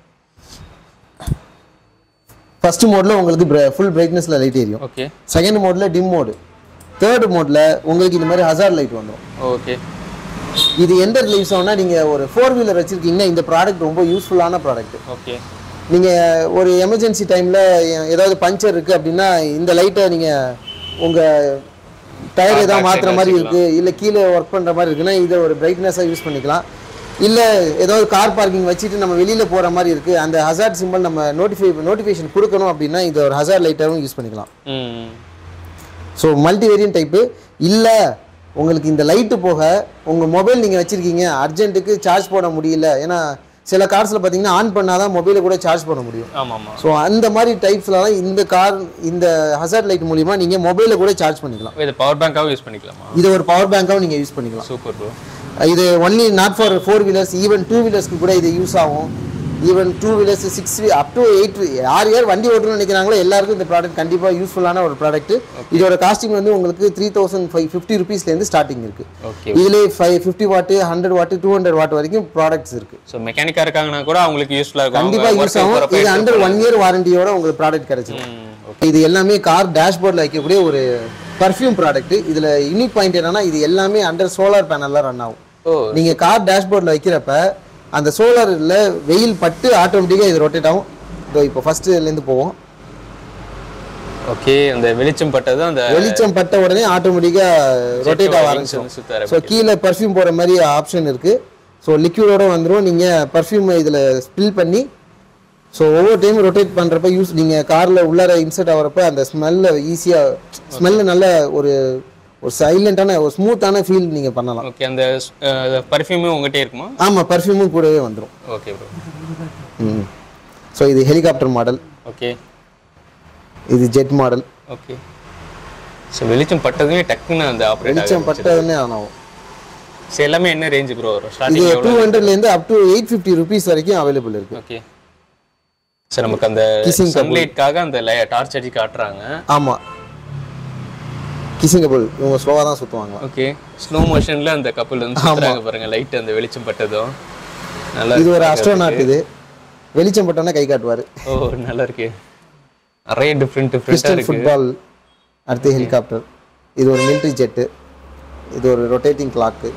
[SPEAKER 1] ஃபர்ஸ்ட் மோடில் உங்களுக்கு ஃபுல் பிரைட்னஸில் லைட் எரியும்
[SPEAKER 2] ஓகே
[SPEAKER 1] செகண்ட் மோடில் டிம் மோடு தேர்ட் மோடில் உங்களுக்கு இந்த மாதிரி ஹசார் லைட் வந்துடும்
[SPEAKER 2] ஓகே
[SPEAKER 1] இது எந்த ரிலீவ்ஸ் ஆகும்னா நீங்கள் ஒரு ஃபோர் வீலர் வச்சுருக்கீங்கன்னா இந்த ப்ராடக்ட் ரொம்ப யூஸ்ஃபுல்லான ப்ராடக்ட்
[SPEAKER 2] ஓகே
[SPEAKER 1] நீங்கள் ஒரு எமர்ஜென்சி டைமில் ஏதாவது பஞ்சர் இருக்குது அப்படின்னா இந்த லைட்டை நீங்கள் உங்கள் டயர்
[SPEAKER 2] Back
[SPEAKER 1] ஏதாவது
[SPEAKER 2] side
[SPEAKER 1] மாற்றுற மாதிரி
[SPEAKER 2] வச்சுக்கலாம்.
[SPEAKER 1] இருக்குது இல்லை கீழே ஒர்க் பண்ணுற மாதிரி இருக்குன்னா இதை ஒரு பிரைட்னஸாக யூஸ் பண்ணிக்கலாம் இல்லை ஏதாவது கார் பார்க்கிங் வச்சுட்டு நம்ம வெளியில் போகிற மாதிரி இருக்குது அந்த ஹசார்ட் சிம்பிள் நம்ம நோட்டிஃபை நோட்டிஃபிகேஷன் கொடுக்கணும் அப்படின்னா இது ஒரு ஹசார் லைட்டாகவும் யூஸ் பண்ணிக்கலாம்
[SPEAKER 2] ம்
[SPEAKER 1] ஸோ மல்டி வேரியன்ட் டைப்பு இல்லை உங்களுக்கு இந்த லைட்டு போக உங்கள் மொபைல் நீங்கள் வச்சுருக்கீங்க அர்ஜென்ட்டுக்கு சார்ஜ் போட முடியல ஏன்னா சில கார்ஸில் பார்த்தீங்கன்னா ஆன் பண்ணால் தான் மொபைலை கூட சார்ஜ் பண்ண முடியும்
[SPEAKER 2] ஆமாம் ஆமாம்
[SPEAKER 1] ஸோ அந்த மாதிரி டைப்ஸ்லாம் இந்த கார் இந்த ஹசார்ட் லைட் மூலிமா நீங்கள் மொபைலை கூட சார்ஜ் பண்ணிக்கலாம்
[SPEAKER 2] இது பவர் பேங்காகவும் யூஸ் பண்ணிக்கலாமா
[SPEAKER 1] இது ஒரு பவர் பேங்காகவும் நீங்கள் யூஸ் பண்ணிக்கலாம்
[SPEAKER 2] சூப்பர் ப்ரோ
[SPEAKER 1] இது only not for four wheelers even two வீலர்ஸ்க்கு கூட இது யூஸ் ஆகும் even two wheelers six up to eight யார் யார் வண்டி ஓட்டணும்னு நினைக்கிறாங்களோ எல்லாருக்கும் இந்த ப்ராடக்ட் கண்டிப்பாக யூஸ்ஃபுல்லான ஒரு ப்ராடக்ட் இதோட காஸ்டிங் வந்து உங்களுக்கு த்ரீ தௌசண்ட் ஃபைவ் ஃபிஃப்டி ருபீஸ்லேருந்து ஸ்டார்டிங் இருக்கு
[SPEAKER 2] ஓகே
[SPEAKER 1] இதுலேயே five fifty watt hundred watt two hundred watt வரைக்கும் ப்ராடக்ட்ஸ் இருக்கு
[SPEAKER 2] ஸோ மெக்கானிக்காக இருக்காங்கன்னா கூட அவங்களுக்கு யூஸ்ஃபுல்லாக இருக்கும்
[SPEAKER 1] கண்டிப்பாக யூஸ் ஆகும் இது அண்டர் ஒன் இயர் வாரண்டியோட உங்களுக்கு ப்ராடக்ட் கிடைச்சிடும் இது எல்லாமே கார் டேஷ்போர்டில் வைக்கக்கூடிய ஒரு பர்ஃப்யூம் ப்ராடக்ட் இதில் யூனிக் பாயிண்ட் என்னன்னா இது எல்லாமே அண்டர் சோலார் பேனலில் ரன் ஆகும்
[SPEAKER 2] ஓ
[SPEAKER 1] நீங்க கார் டேஷ்போர்டில் வைக்கிறப்ப அந்த சோலாரில் வெயில் பட்டு ஆட்டோமேட்டிக்காக இது ரொட்டேட் ஆகும் இதோ இப்போ ஃபர்ஸ்ட்லேருந்து போவோம்
[SPEAKER 2] ஓகே அந்த வெளிச்சம் பட்டது அந்த
[SPEAKER 1] வெளிச்சம் பட்ட உடனே ஆட்டோமேட்டிக்காக ரொட்டேட் ஆக ஆரம்பிச்சிடும்
[SPEAKER 2] சுத்தார
[SPEAKER 1] ஸோ கீழே பர்ஃப்யூம் போகிற மாதிரி ஆப்ஷன் இருக்கு ஸோ லிக்யூடோட வந்துடும் நீங்கள் பர்ஃப்யூம் இதில் ஸ்பில் பண்ணி ஸோ ஒவ்வொரு டைம் ரொட்டேட் பண்ணுறப்ப யூஸ் நீங்கள் காரில் உள்ளார இன்சர்ட் ஆகிறப்ப அந்த ஸ்மெல்ல ஈஸியாக ஸ்மெல்லு நல்ல ஒரு ஒரு சைலண்டான ஒரு ஸ்மூத்தான ஃபீல் நீங்கள் பண்ணலாம்
[SPEAKER 2] ஓகே அந்த பர்ஃப்யூமும் உங்ககிட்டே இருக்குமா
[SPEAKER 1] ஆமாம் பர்ஃப்யூமும் கூடவே வந்துடும்
[SPEAKER 2] ஓகே ப்ரோ
[SPEAKER 1] ம் ஸோ இது ஹெலிகாப்டர் மாடல்
[SPEAKER 2] ஓகே
[SPEAKER 1] இது ஜெட் மாடல்
[SPEAKER 2] ஓகே ஸோ வெளிச்சம் பட்டதுமே டக்குன்னு அந்த ஆப்ரேட்
[SPEAKER 1] வெளிச்சம் பட்டதுன்னே ஆகும்
[SPEAKER 2] ஸோ எல்லாமே என்ன ரேஞ்ச் ப்ரோ வரும்
[SPEAKER 1] இது
[SPEAKER 2] ஸ்டார்டிங்
[SPEAKER 1] டூ
[SPEAKER 2] எவ்வளோ
[SPEAKER 1] ஹண்ட்ரட்லேருந்து up to eight fifty rupees வரைக்கும் அவைலபிள் இருக்கு
[SPEAKER 2] ஓகே சார் நமக்கு அந்த
[SPEAKER 1] Kissing couple.
[SPEAKER 2] சன்லைட்காக அந்த டார்ச் அடிச்சு காட்டுறாங்க
[SPEAKER 1] ஆமாம் கிசிங் கபுள் இவங்க ஸ்லோவாக தான் சுற்றுவாங்க
[SPEAKER 2] ஓகே ஸ்லோ மோஷன்ல அந்த கப்பல் வந்து சுத்துறாங்க பாருங்க லைட் அந்த வெளிச்சம் பட்டதும் நல்லா
[SPEAKER 1] இது ஒரு
[SPEAKER 2] இருக்கு.
[SPEAKER 1] அஸ்ட்ரோநாட் இது வெளிச்சம் பட்டோன்னே கை காட்டுவார்
[SPEAKER 2] ஓ நல்லா இருக்கு நிறைய டிஃப்ரெண்ட் டிஃப்ரெண்டா
[SPEAKER 1] கிறிஸ்டல்
[SPEAKER 2] இருக்கு
[SPEAKER 1] ஃபுட்பால் அடுத்து ஹெலிகாப்டர் இது ஒரு மிலிட்ரி ஜெட்டு இது ஒரு ரொட்டேட்டிங் கிளாக்கு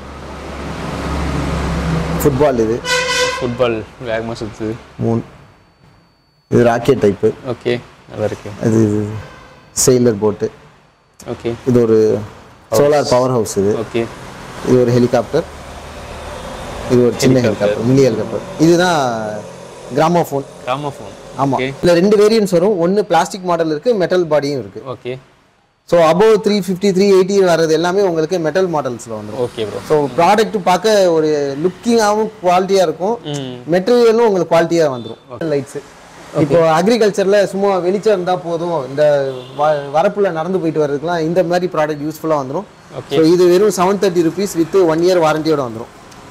[SPEAKER 1] ஃபுட்பால் இது
[SPEAKER 2] ஃபுட்பால் வேகமா சுத்து
[SPEAKER 1] மூணு இது ராக்கெட் டைப்பு
[SPEAKER 2] ஓகே நல்லா இருக்கு
[SPEAKER 1] அது செயிலர் போட்டு
[SPEAKER 2] ஓகே
[SPEAKER 1] இது ஒரு சோலார் பவர் ஹவுஸ் இது
[SPEAKER 2] ஓகே
[SPEAKER 1] இது ஒரு ஹெலிகாப்டர் இது ஒரு சின்ன ஹெலிகாப்டர் மினி ஹெலிகாப்டர் இதுதான் கிராமோஃபோன்
[SPEAKER 2] கிராமோஃபோன்
[SPEAKER 1] ஆமாம் இதில் ரெண்டு வேரியன்ஸ் வரும் ஒன்று பிளாஸ்டிக் மாடல் இருக்குது மெட்டல் பாடியும் இருக்குது
[SPEAKER 2] okay
[SPEAKER 1] so above three fifty three eighty வர்றது எல்லாமே உங்களுக்கு மெட்டல் மாடல்ஸில் வந்துடும்
[SPEAKER 2] ஓகே ப்ரோ
[SPEAKER 1] ஸோ ப்ராடக்ட் பார்க்க ஒரு லுக்கிங்காகவும் குவாலிட்டியாக இருக்கும்
[SPEAKER 2] ம்
[SPEAKER 1] மெட்டீரியலும் உங்களுக்கு குவாலிட்டியாக வந்துடும் லைட்ஸு இப்போ அக்ரிகல்ச்சரில் சும்மா வெளிச்சம் இருந்தால் போதும் இந்த வ- வரப்புல நடந்து போயிட்டு வர்றதுக்குலாம் இந்த மாதிரி ப்ராடக்ட் யூஸ்ஃபுல்லாக வந்துடும்
[SPEAKER 2] Okay.
[SPEAKER 1] ஸோ இது வெறும் seven thirty rupees with one year வாரண்டியோட வந்துடும்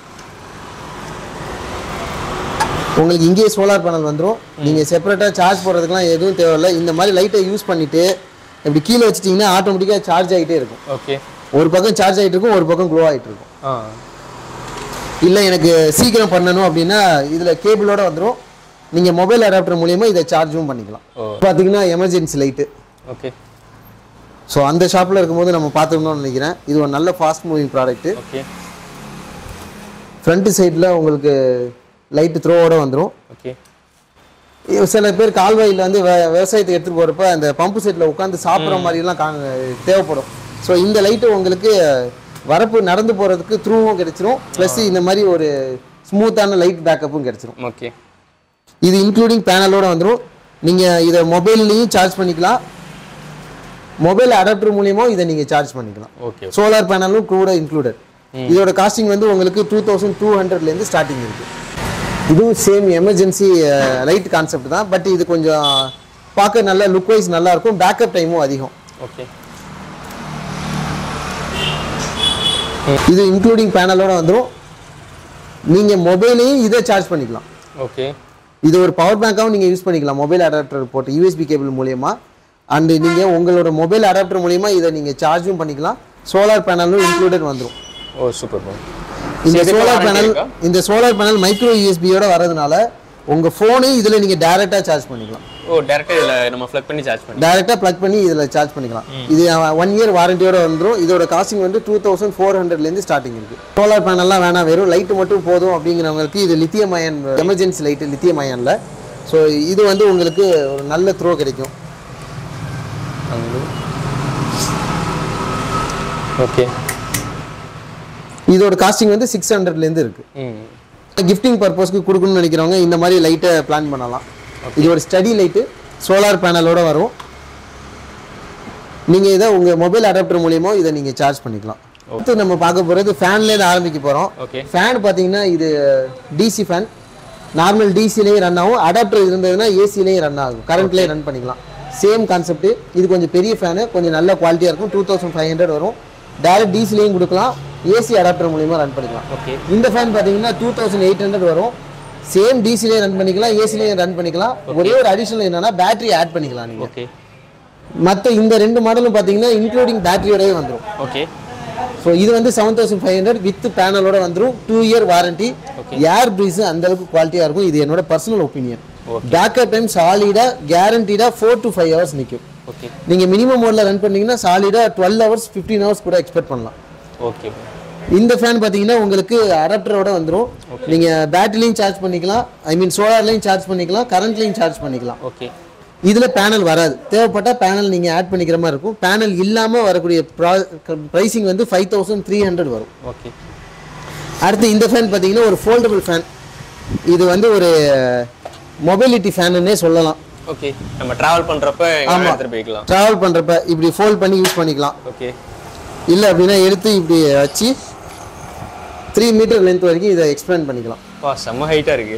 [SPEAKER 1] உங்களுக்கு இங்கேயே சோலார் பேனல் வந்துடும் நீங்கள் செப்பரேட்டாக சார்ஜ் போடுறதுக்குலாம் எதுவும் தேவையில்லை இந்த மாதிரி லைட்டை யூஸ் பண்ணிவிட்டு இப்படி கீழே வச்சிட்டிங்கன்னா ஆட்டோமேட்டிக்காக சார்ஜ் ஆகிட்டே இருக்கும்
[SPEAKER 2] ஓகே
[SPEAKER 1] ஒரு பக்கம் சார்ஜ் ஆகிட்டு இருக்கும் ஒரு பக்கம் க்ளோ ஆகிட்டு இருக்கும்
[SPEAKER 2] ஆ
[SPEAKER 1] இல்லை எனக்கு சீக்கிரம் பண்ணணும் அப்படின்னா இதில் கேபிளோட வந்துடும் நீங்கள் மொபைல் அடாப்டர் மூலியமா இதை சார்ஜும் பண்ணிக்கலாம்
[SPEAKER 2] ஓ.
[SPEAKER 1] பார்த்தீங்கன்னா எமர்ஜென்சி லைட்டு
[SPEAKER 2] ஓகே
[SPEAKER 1] ஸோ அந்த ஷாப்பில் இருக்கும்போது நம்ம பார்த்துக்கணும்னு நினைக்கிறேன் இது ஒரு நல்ல fast moving product
[SPEAKER 2] okay
[SPEAKER 1] front சைடில் உங்களுக்கு லைட்டு த்ரோவோட வந்துடும்
[SPEAKER 2] ஓகே
[SPEAKER 1] சில பேர் கால்வாயில் வந்து வே- விவசாயத்துக்கு எடுத்துகிட்டு போகிறப்ப அந்த பம்பு செட்டில் உட்காந்து சாப்பிட்ற மாதிரிலாம் கா தேவைப்படும் ஸோ இந்த லைட்டு உங்களுக்கு வரப்பு நடந்து போகிறதுக்கு த்ரூவும் கிடைச்சிரும் ப்ளஸ் இந்த மாதிரி ஒரு ஸ்மூத்தான லைட் பேக்கப்பும் கிடைச்சிரும்
[SPEAKER 2] ஓகே
[SPEAKER 1] இது இன்க்ளூடிங் பேனலோட வந்துடும் நீங்கள் இதை மொபைல்லையும் சார்ஜ் பண்ணிக்கலாம் மொபைல் அடாப்டர் மூலியமா இதை நீங்கள் சார்ஜ் பண்ணிக்கலாம்
[SPEAKER 2] ஓகே
[SPEAKER 1] சோலார் பேனலும் கூட இன்க்ளூடட் இதோட காஸ்டிங் வந்து உங்களுக்கு டூ தௌசண்ட் டூ ஹண்ட்ரட்லேருந்து ஸ்டார்டிங் இருக்கு இதுவும் சேம் எமர்ஜென்சி லைட் கான்செப்ட் தான் பட் இது கொஞ்சம் பார்க்க நல்ல லுக் வைஸ் நல்லா இருக்கும் பேக்கப் டைமும் அதிகம்
[SPEAKER 2] ஓகே
[SPEAKER 1] இது இன்க்ளூடிங் பேனலோட வந்துடும் நீங்கள் மொபைலையும் இதை சார்ஜ் பண்ணிக்கலாம்
[SPEAKER 2] ஓகே
[SPEAKER 1] இது ஒரு பவர் பேங்காகவும் நீங்கள் யூஸ் பண்ணிக்கலாம் மொபைல் அடாப்டர் போட்டு யூஎஸ்பி கேபிள் மூலியமா அண்ட் நீங்கள் உங்களோட மொபைல் அடாப்டர் மூலிமா இதை நீங்கள் சார்ஜும் பண்ணிக்கலாம் சோலார் பேனலும் இன்க்ளூடட் வந்துடும்
[SPEAKER 2] ஓ சூப்பர் ப்ரோ
[SPEAKER 1] இந்த
[SPEAKER 2] இதுக்கு
[SPEAKER 1] சோலார்
[SPEAKER 2] warranty
[SPEAKER 1] பேனல்
[SPEAKER 2] இருக்கா?
[SPEAKER 1] இந்த சோலார் பேனல் மைக்ரோ யூஎஸ்பியோட வரதுனால உங்கள் ஃபோனே இதில் நீங்கள் டேரெக்டாக சார்ஜ் பண்ணிக்கலாம்
[SPEAKER 2] ஓ டேரக்டா இதுல நம்ம ஃபிளக் பண்ணி சார்ஜ் பண்ணி
[SPEAKER 1] டேரெக்டாக ப்ளக் பண்ணி இதில் சார்ஜ் பண்ணிக்கலாம் இது ஒன் இயர் வாரண்டியோட வந்துடும் இதோட காஸ்டிங் வந்து டூ தௌசண்ட் ஃபோர் ஹண்ட்ரட்லேருந்து ஸ்டார்டிங் இருக்குது சோலார் பேனல்லாம் வேணாம் வெறும் லைட்டு மட்டும் போதும் அப்படிங்கிறவங்களுக்கு இது lithium ion emergency light lithium அயனில் ஸோ இது வந்து உங்களுக்கு ஒரு நல்ல த்ரோ கிடைக்கும்
[SPEAKER 2] ஓகே
[SPEAKER 1] இதோட காஸ்டிங் வந்து சிக்ஸ் ஹண்ட்ரட்லேருந்து இருக்குது
[SPEAKER 2] ம்
[SPEAKER 1] கிஃப்டிங் பர்பஸ்க்கு கொடுக்கணும்னு நினைக்கிறவங்க இந்த மாதிரி லைட்டை பிளான் பண்ணலாம் இது ஒரு ஸ்டடி லைட்டு சோலார் பேனலோட வரும் நீங்கள் இதை உங்கள் மொபைல் அடாப்டர் மூலியமா இதை நீங்கள் சார்ஜ் பண்ணிக்கலாம் அடுத்து நம்ம பார்க்க போகிறது ஃபேன்லேருந்து ஆரம்பிக்க போகிறோம்
[SPEAKER 2] ஓகே
[SPEAKER 1] ஃபேன் பார்த்தீங்கன்னா இது டிசி ஃபேன் நார்மல் டிசிலையும் ரன் ஆகும் அடாப்டர் இருந்ததுன்னா ஏசிலையும் ரன் ஆகும் கரண்ட்லேயே ரன் பண்ணிக்கலாம் சேம் கான்செப்ட் இது கொஞ்சம் பெரிய ஃபேனு கொஞ்சம் நல்ல குவாலிட்டியாக இருக்கும் டூ தௌசண்ட் ஃபைவ் ஹண்ட்ரட் வரும் டேரக்ட் டிசிலையும் கொடுக்கலாம் ஏசி அடாப்டர் மூலியமா ரன் பண்ணிக்கலாம்
[SPEAKER 2] ஓகே
[SPEAKER 1] இந்த ஃபேன் பார்த்தீங்கன்னா டூ தௌசண்ட் எயிட் ஹண்ட்ரட் வரும் சேம் டிசிலே ரன் பண்ணிக்கலாம் ஏசிலையும் ரன் பண்ணிக்கலாம் ஒரே ஒரு அடிஷனல் என்னன்னா பேட்டரி ஆட் பண்ணிக்கலாம் நீங்கள்
[SPEAKER 2] ஓகே
[SPEAKER 1] மற்ற இந்த ரெண்டு மாடலும் பார்த்தீங்கன்னா இன்க்ளூடிங் பேட்டரியோடய வந்துடும்
[SPEAKER 2] ஓகே
[SPEAKER 1] ஸோ இது வந்து seven thousand five hundred with பேனலோட வந்துடும் two year warranty air breeze அந்த அளவுக்கு குவாலிட்டியாக இருக்கும் இது என்னோட பர்சனல் ஒப்பீனியன் பேக்கப் டைம் சாலிடாக கேரண்டீடாக ஃபோர் டு ஃபைவ் ஹவர்ஸ் நிற்கும்
[SPEAKER 2] ஓகே
[SPEAKER 1] நீங்கள் மினிமம் மோடில் ரன் பண்ணீங்கன்னா சாலிடாக டுவெல் ஹவர்ஸ் ஃபிஃப்டீன் ஹவர்ஸ் கூட எக்ஸ்பெக்ட் பண்ணலாம்
[SPEAKER 2] ஓகே
[SPEAKER 1] இந்த ஃபேன் பார்த்தீங்கன்னா உங்களுக்கு அடாப்டரோட வந்துடும் நீங்கள் பேட்டரிலையும் சார்ஜ் பண்ணிக்கலாம் ஐ மீன் சோலார்லையும் சார்ஜ் பண்ணிக்கலாம் கரண்ட்லையும் சார்ஜ் பண்ணிக்கலாம்
[SPEAKER 2] ஓகே
[SPEAKER 1] இதில் பேனல் வராது தேவைப்பட்டால் பேனல் நீங்கள் ஆட் பண்ணிக்கிற மாதிரி இருக்கும் பேனல் இல்லாமல் வரக்கூடிய ப்ரைசிங் வந்து ஃபைவ் தௌசண்ட் த்ரீ ஹண்ட்ரட் வரும்
[SPEAKER 2] ஓகே
[SPEAKER 1] அடுத்து இந்த ஃபேன் பார்த்தீங்கன்னா ஒரு ஃபோல்டபுள் ஃபேன் இது வந்து ஒரு மொபைலிட்டி ஃபேனுன்னே சொல்லலாம்
[SPEAKER 2] ஓகே நம்ம டிராவல் பண்றப்ப எங்க
[SPEAKER 1] ஆமா.
[SPEAKER 2] எடுத்துட்டு போய்க்கலாம்
[SPEAKER 1] ட்ராவல் பண்ணுறப்ப இப்படி ஃபோல்ட் பண்ணி யூஸ் பண்ணிக்கலாம்
[SPEAKER 2] ஓகே
[SPEAKER 1] இல்லை அப்படின்னா எடுத்து இப்படி வச்சு த்ரீ மீட்டர் லென்த் வரைக்கும் இதை எக்ஸ்பேண்ட் பண்ணிக்கலாம்
[SPEAKER 2] வா செம்ம ஹைட்டா இருக்கு